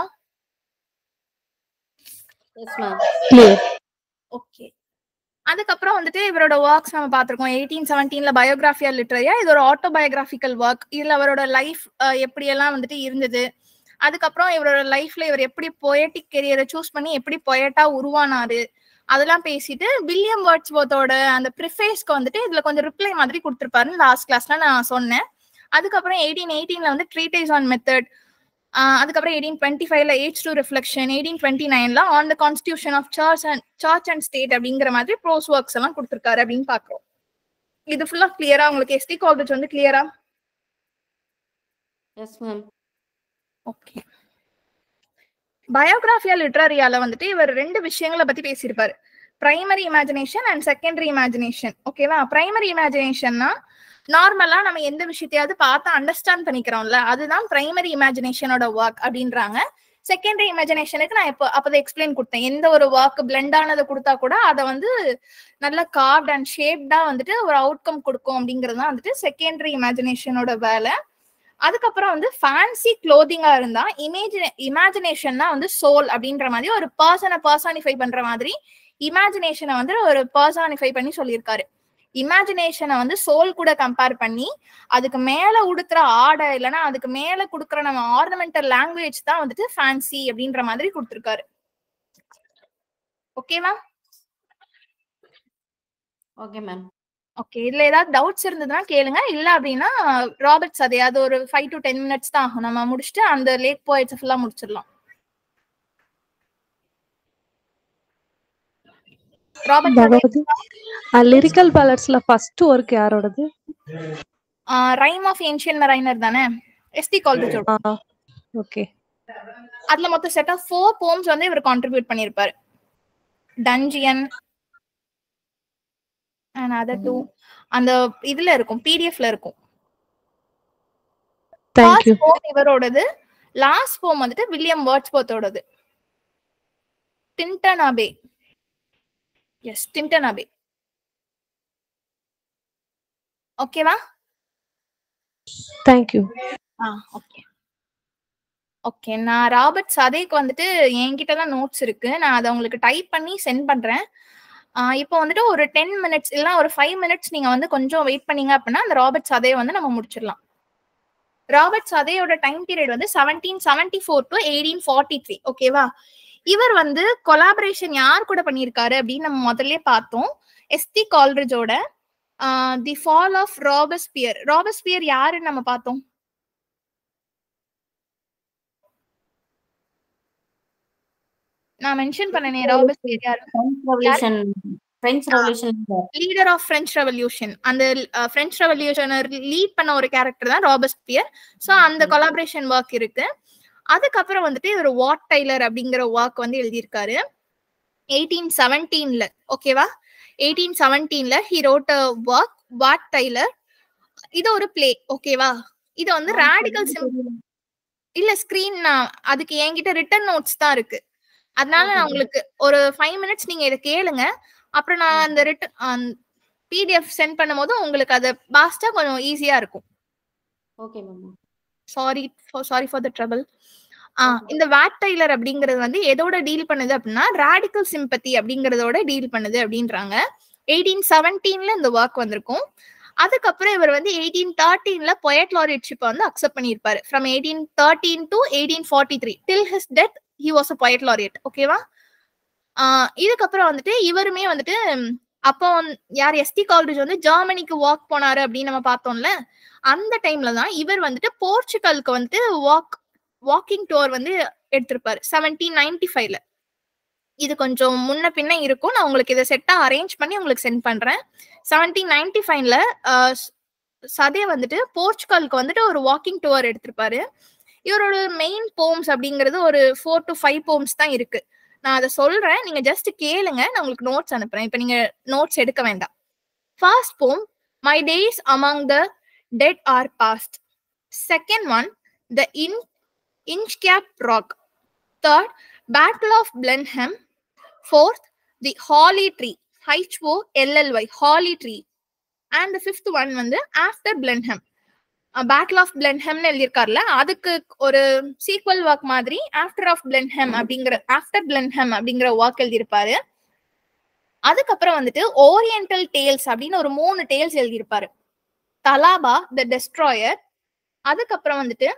எஸ் மேம் கிளியர் ஓகே அதுக்கப்புறம் வந்துட்டு இவரோட ஒர்க்ஸ் நம்ம பார்த்திருக்கோம் எயிட்டீன் செவன்டீன்ல பயோகிராஃபியா லிட்டரியா இது ஒரு ஆட்டோபயோகிராபிக்கல் ஒர்க் இதுல அவரோட லைஃப் எப்படியெல்லாம் வந்துட்டு இருந்தது அதுக்கப்புறம் இவரோட லைஃப்ல இவர் எப்படி பொயட்டிக் கெரியரை சூஸ் பண்ணி எப்படி பொயட்டா உருவானாரு அதெல்லாம் பேசிட்டு வில்லியம் வேர்ட்ஸ்வர்த்தோட அந்த ப்ரிஃபேஸ்க்கு வந்துட்டு இதுல கொஞ்சம் ரிப்ளை மாதிரி கொடுத்துருப்பாருன்னு லாஸ்ட் கிளாஸ்ல நான் சொன்னேன் அதுக்கப்புறம் எயிட்டீன் எயிட்டீன்ல வந்து ட்ரீட்டைஸ் ஆன் மெத்தட் அதுக்கப்புறம் எயிட்டீன் டுவெண்ட்டி ஃபைவ்ல aids to reflection eighteen twenty நைன்ல on the constitution of church and church and state அப்படிங்கிற மாதிரி ப்ரோஸ் ஒர்க்ஸ் எல்லாம் கொடுத்துருக்காரு அப்படின்னு பாக்குறோம் இது ஃபுல்லா கிளியரா உங்களுக்கு எஸ்டி காலேஜ் வந்து கிளியரா எஸ் மேம் ஓகே பயோகிராஃபியா லிட்ரரியால வந்துட்டு இவர் ரெண்டு விஷயங்களை பத்தி பேசியிருப்பாரு primary imagination and secondary imagination ஓகேவா பிரைமரி இமேஜினேஷன்னா நார்மலா நம்ம எந்த விஷயத்தையாவது பார்த்து அண்டர்ஸ்டாண்ட் பண்ணிக்கிறோம்ல அதுதான் பிரைமரி இமேஜினேஷனோட ஒர்க் அப்படின்றாங்க செகண்டரி இமேஜினேஷனுக்கு நான் இப்போ அப்போதை எக்ஸ்பிளைன் கொடுத்தேன் எந்த ஒரு ஒர்க் பிளெண்ட் ஆனதை கொடுத்தா கூட அதை வந்து நல்ல கார்ட் அண்ட் ஷேப்டா வந்துட்டு ஒரு அவுட்கம் கொடுக்கும் அப்படிங்கிறது தான் வந்துட்டு செகண்டரி இமேஜினேஷனோட வேலை அதுக்கப்புறம் வந்து ஃபேன்சி க்ளோதிங்கா இருந்தா இமேஜினே இமேஜினேஷன் தான் வந்து சோல் அப்படின்ற மாதிரி ஒரு பர்சனை பர்சானிஃபை பண்ற மாதிரி இமேஜினேஷனை வந்து ஒரு பர்சானிஃபை பண்ணி சொல்லியிருக்காரு இமேஜினேஷனை வந்து சோல் கூட கம்பேர் பண்ணி அதுக்கு மேல உடுத்துற ஆடை இல்லைன்னா அதுக்கு மேல கொடுக்குற நம்ம ஆர்னமெண்டல் லாங்குவேஜ் தான் வந்துட்டு ஃபேன்சி அப்படின்ற மாதிரி கொடுத்துருக்காரு ஓகேவா ஓகே மேம் ஓகே இதுல ஏதாவது டவுட்ஸ் இருந்ததுன்னா கேளுங்க இல்ல அப்படின்னா ராபர்ட்ஸ் அதே அது ஒரு ஃபைவ் டு டென் மினிட்ஸ் தான் ஆகும் நம்ம முடிச்சுட்டு அந்த லேக் போயிட்ஸ் ஃபுல்லா முடிச்சிடலாம் ராபர்ட் அதாவது லிரிக்கல் பேலட்ஸ்ல ஃபர்ஸ்ட் ஒர்க் யாரோடது ரைம் ஆஃப் ஏன்ஷியன் மெரைனர் தானே எஸ்டி காலேஜ் ஓகே அதுல மொத்தம் செட் ஆஃப் ஃபோர் போம்ஸ் வந்து இவர் கான்ட்ரிபியூட் பண்ணிருப்பாரு டஞ்சியன் அண்ட் அதர் டூ அந்த இதுல இருக்கும் பிடிஎஃப்ல இருக்கும் தேங்க்யூ ஃபர்ஸ்ட் போம் இவரோடது லாஸ்ட் போம் வந்துட்டு வில்லியம் வேர்ட்ஸ்போர்த்தோடது Tintern Abbey yes Tintern Abbey ஓகேவா தேங்க்யூ ஆ ஓகே ஓகே நான் ராபர்ட் சதேக்கு வந்துட்டு என்கிட்ட தான் நோட்ஸ் இருக்கு நான் அதை உங்களுக்கு டைப் பண்ணி சென்ட் பண்றேன் ஆ, இப்போ வந்துட்டு ஒரு டென் மினிட்ஸ் இல்லைன்னா ஒரு ஃபைவ் மினிட்ஸ் நீங்க வந்து கொஞ்சம் வெயிட் பண்ணீங்க அப்படின்னா அந்த ராபர்ட் சதே வந்து நம்ம முடிச்சிடலாம் ராபர்ட் சதேயோட டைம் பீரியட் வந்து seventeen seventy four to eighteen forty three ஓகேவா இவர் வந்து கொலாபரேஷன் யார் கூட பண்ணியிருக்காரு அப்படின்னு நம்ம முதல்ல பார்த்தோம் எஸ்டி கால்ரிஜோட the fall of Robespierre Robespierre யாருன்னு நம்ம பார்த்தோம் நான் மென்ஷன் பண்ணனே ராபஸ்பியர் யாரு French Revolution French Revolution leader of French revolution அந்த பிரெஞ்ச் ரெவல்யூஷனை லீட் பண்ண ஒரு கேரக்டர் தான் ராபஸ்பியர் ஸோ அந்த கொலாபரேஷன் ஒர்க் இருக்கு அதுக்கப்புறம் வந்துட்டு இவர் வாட் டைலர் அப்படிங்கிற ஒர்க் வந்து எழுதியிருக்காரு எயிட்டீன் செவன்டீன்ல ஓகேவா எயிட்டீன் செவன்டீன்ல he wrote work Wat Tyler இது ஒரு பிளே ஓகேவா இது வந்து ரேடிகல் இல்ல ஸ்கிரீன் அதுக்கு என்கிட்ட ரிட்டன் நோட்ஸ் தான் இருக்கு அதனால நான் உங்களுக்கு ஒரு ஃபைவ் மினிட்ஸ் நீங்க இதை கேளுங்க அப்புறம் நான் அந்த ரிட்டன் பிடிஎஃப் சென்ட் பண்ணும்போது உங்களுக்கு அது பாஸ்டா கொஞ்சம் ஈஸியா இருக்கும் okay ma'am sorry sorry for the trouble இந்த வேட் டைலர் அப்படிங்கிறது வந்து எதோட டீல் பண்ணுது அப்படின்னா ரேடிக்கல் சிம்பத்தி அப்படிங்கறதோட டீல் பண்ணுது அப்படின்றாங்க எயிட்டீன் செவன்டீன்ல இந்த ஒர்க் வந்திருக்கும் அதுக்கப்புறம் இவர் வந்து எயிட்டீன் தேர்ட்டீன்ல பொயட் லாரியட்ஷிப்பை வந்து அக்செப்ட் பண்ணியிருப்பாரு from eighteen thirteen to eighteen forty three till his death he was a poet laureate ஓகேவா இதுக்கப்புறம் வந்துட்டு இவருமே வந்துட்டு அப்போ யார் எஸ்டி கால்ரிஜ் வந்து ஜெர்மனிக்கு வாக் போனாரு அப்படின்னு நம்ம பார்த்தோம்ல அந்த டைம்ல தான் இவர் வந்துட்டு போர்ச்சுகலுக்கு வந்துட்டு வாக் வாக்கிங் டூர் வந்து எடுத்திருப்பாரு செவன்டீன் நைன்டி ஃபைவ்ல இது கொஞ்சம் முன்ன பின்ன இருக்கும் நான் உங்களுக்கு இதை செட்டா அரேஞ்ச் பண்ணி உங்களுக்கு சென்ட் பண்றேன் செவன்டீன் நைன்டி ஃபைவ்ல சதே வந்துட்டு போர்ச்சுகலுக்கு வந்துட்டு ஒரு வாக்கிங் டூர் எடுத்திருப்பாரு இவரோட மெயின் போம்ஸ் அப்படிங்கிறது ஒரு ஃபோர் டு ஃபைவ் போம்ஸ் தான் இருக்கு நான் அதை சொல்றேன் நீங்க ஜஸ்ட் கேளுங்க நான் உங்களுக்கு நோட்ஸ் அனுப்புறேன் இப்போ நீங்க நோட்ஸ் எடுக்க வேண்டாம் first poem my days among the dead are past second one the in Inchcape rock third battle of Blenheim fourth the holly tree H O L L Y holly tree and fifth one வந்து after Blenheim battle of பிளன்ஹெம்னு எழுதியிருக்காருல அதுக்கு ஒரு sequel work மாதிரி after of Blenheim அப்படிங்கிற after பிளன்ஹெம் அப்படிங்கிற work எழுதியிருப்பாரு அதுக்கப்புறம் வந்துட்டு ஓரியன்டல் டேல்ஸ் அப்படின்னு ஒரு மூணு டேல்ஸ் எழுதியிருப்பாரு தலாபா த டெஸ்ட்ராயர் அதுக்கப்புறம் வந்துட்டு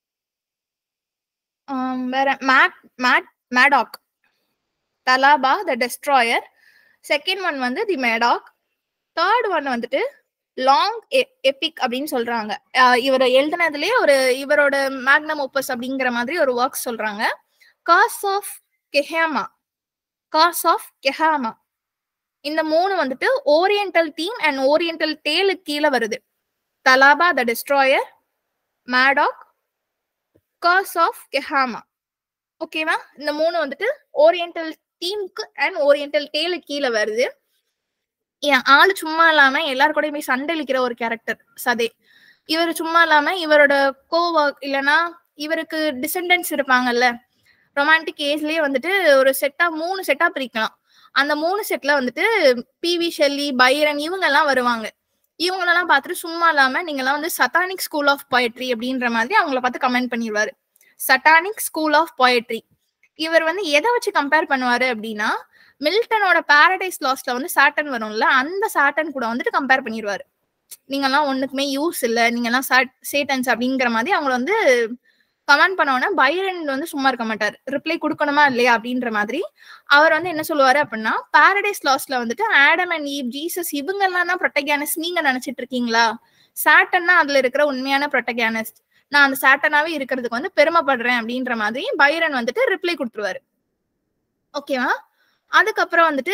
வேற mad mad Madoc Thalaba the destroyer second one வந்து தி மேடாக் தேர்ட் ஒன் வந்துட்டு லாங் எபிக் அப்படின்னு சொல்றாங்க இவர் எழுதினதுலயே ஒரு இவரோட மேக்னம் ஓப்பஸ் அப்படிங்கிற மாதிரி ஒரு ஒர்க் சொல்றாங்க curse of Kehama curse of Kehama இந்த மூணு வந்துட்டு ஓரியன்டல் தீம் அண்ட் ஓரியன்டல் டேலுக்கு கீழே வருது Thalaba the destroyer Madoc curse of Kehama ஓகேவா இந்த மூணு வந்துட்டு ஓரியன்டல் தீம்க்கு அண்ட் ஓரியன்டல் டேலுக்கு கீழே வருது என் ஆளு சும்மா இல்லாம எல்லாரு கூட போய் சண்டை அளிக்கிற ஒரு கேரக்டர் சதே இவர் சும்மா இல்லாம இவரோட கோவா இல்லைன்னா இவருக்கு டிசெண்டன்ஸ் இருப்பாங்கல்ல ரொமான்டிக் ஏஜ்லயே வந்துட்டு ஒரு செட்டா மூணு செட்டா பிரிக்கலாம் அந்த மூணு செட்ல வந்துட்டு பி வி ஷெல்லி பைரன் இவங்க எல்லாம் வருவாங்க இவங்களெல்லாம் பார்த்துட்டு சும்மா இல்லாம நீங்க எல்லாம் வந்து சட்டானிக் ஸ்கூல் ஆஃப் பொயட்ரி அப்படின்ற மாதிரி அவங்கள பார்த்து கமெண்ட் பண்ணிடுவாரு சட்டானிக் ஸ்கூல் ஆஃப் பொயட்ரி இவர் வந்து எதை வச்சு கம்பேர் பண்ணுவாரு அப்படின்னா மில்டனோட பாரடைஸ் லாஸ்ட்ல வந்து சாட்டன் வரும்ல அந்த சாட்டன் கூட வந்துட்டு கம்பேர் பண்ணிடுவாரு நீங்கெல்லாம் ஒண்ணுக்குமே யூஸ் இல்ல நீங்கெல்லாம் சேட்டன்ஸ் அப்படிங்கிற மாதிரி அவங்கள வந்து கமெண்ட் பண்ண உடனே பைரன் வந்து சும்மா இருக்க மாட்டார் ரிப்ளை கொடுக்கணுமா இல்லையா அப்படின்ற மாதிரி அவர் வந்து என்ன சொல்லுவாரு அப்படின்னா பாரடைஸ் லாஸ்ட்ல வந்துட்டு ஆடம் அண்ட் ஈவ் ஜீசஸ் இவங்க எல்லாம் தான் ப்ரொட்டகானஸ் நீங்க நினைச்சிட்டு இருக்கீங்களா சாட்டன்னா அதுல இருக்கிற உண்மையான ப்ரொட்டகானஸ்ட் நான் அந்த சாட்டனாவே இருக்கிறதுக்கு வந்து பெருமைப்படுறேன் அப்படின்ற மாதிரி பைரன் வந்துட்டு ரிப்ளை கொடுத்துருவாரு ஓகேவா அதுக்கப்புறம் வந்துட்டு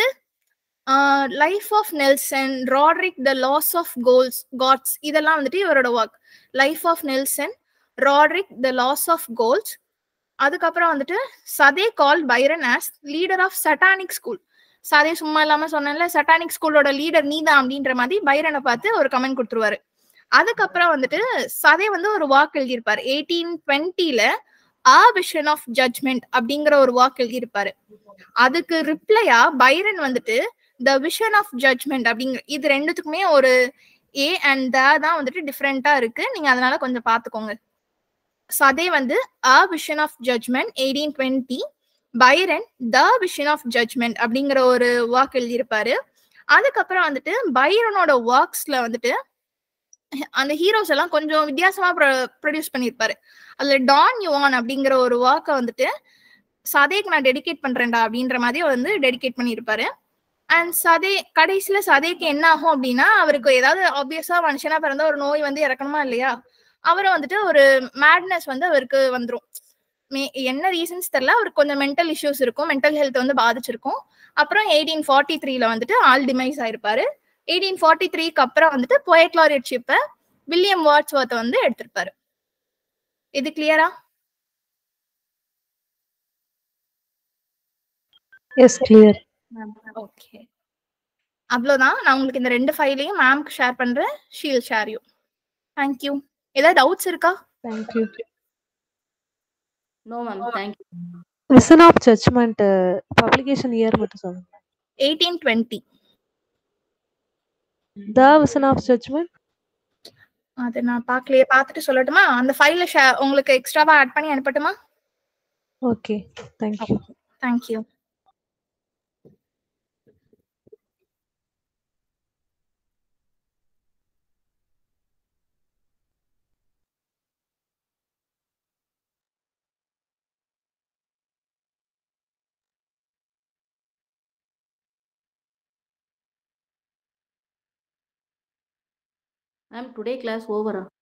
life of Nelson Roderick the last of Goths Goths இதெல்லாம் வந்துட்டு இவரோட work life of Nelson Roderick the last of Goths அதுக்கப்புறம் வந்துட்டு Southey call Byron as leader of satanic school Southey சும்மா இல்லாம சொன்னேன்ல சட்டானிக் ஸ்கூலோட லீடர் நீதான் அப்படின்ற மாதிரி பைரனை பார்த்து ஒரு கமெண்ட் கொடுத்துருவாரு அதுக்கப்புறம் வந்துட்டு சதே வந்து ஒரு வாக் எழுதியிருப்பாரு எயிட்டீன் டுவெண்ட்டில ஆ விஷன் ஆஃப் ஜட்மெண்ட் அப்படிங்கிற ஒரு வாக் எழுதியிருப்பாரு அதுக்கு ரிப்ளையா பைரன் வந்துட்டு த விஷன் ஆஃப் ஜட்மெண்ட் அப்படிங்கிற இது ரெண்டுத்துக்குமே ஒரு ஏ அண்ட் த தான் வந்துட்டு டிஃப்ரெண்டா இருக்கு நீங்க அதனால கொஞ்சம் பாத்துக்கோங்க ஸோ அதே வந்து a vision of judgement eighteen twenty Byron the vision of judgement அப்படிங்கிற ஒரு வாக் எழுதியிருப்பாரு அதுக்கப்புறம் வந்துட்டு பைரனோட ஒர்க்ஸ்ல வந்துட்டு அந்த ஹீரோஸ் எல்லாம் கொஞ்சம் வித்தியாசமா ப்ரொடியூஸ் பண்ணியிருப்பாரு அதுல டான் யுவான் அப்படிங்கிற ஒரு வாக்கை வந்துட்டு சதேக்கு நான் டெடிகேட் பண்றேன்டா அப்படின்ற மாதிரி அவர் வந்து டெடிகேட் பண்ணியிருப்பாரு அண்ட் சதே கடைசியில சதேக்கு என்ன ஆகும் அப்படின்னா அவருக்கு ஏதாவது ஆப்வியஸா மனுஷனா பிறந்த ஒரு நோய் வந்து இறக்கணுமா இல்லையா அவரை வந்துட்டு ஒரு மேட்னஸ் வந்து அவருக்கு வந்துரும் மே- என்ன ரீசன்ஸ் தெரியல அவருக்கு கொஞ்சம் மென்டல் இஷ்யூஸ் இருக்கும் மென்டல் ஹெல்த் வந்து பாதிச்சிருக்கும் அப்புறம் எயிட்டீன் ஃபார்ட்டி த்ரீல வந்துட்டு ஆல் டிமைஸ் ஆயிருப்பாரு எயிட்டீன் ஃபார்ட்டி த்ரீக்கு அப்புறம் வந்துட்டு போயட் லாரியட்ஷிப்பை வில்லியம் வாட்ஸ்வர்த் வந்து எடுத்திருப்பாரு இது கிளியரா எஸ் கிளியர் ஓகே அவ்வளோதான் நான் உங்களுக்கு இந்த ரெண்டு ஃபைலையும் மேம்க்கு ஷேர் பண்றேன் ஷீல் ஷேர் யூ தேங்க்யூ ஏதாவது டவுட்ஸ் இருக்கா thank you no ma'am thank you vision of judgement publication year மட்டும் சொல்லுங்க eighteen twenty the vision of judgement அது நான் பார்க்கலையே பார்த்துட்டு சொல்லட்டுமா அந்த ஃபைல உங்களுக்கு எக்ஸ்ட்ராவா ஆட் பண்ணி அனுப்பட்டுமா okay thank you thank you ma'am today class ஓவரா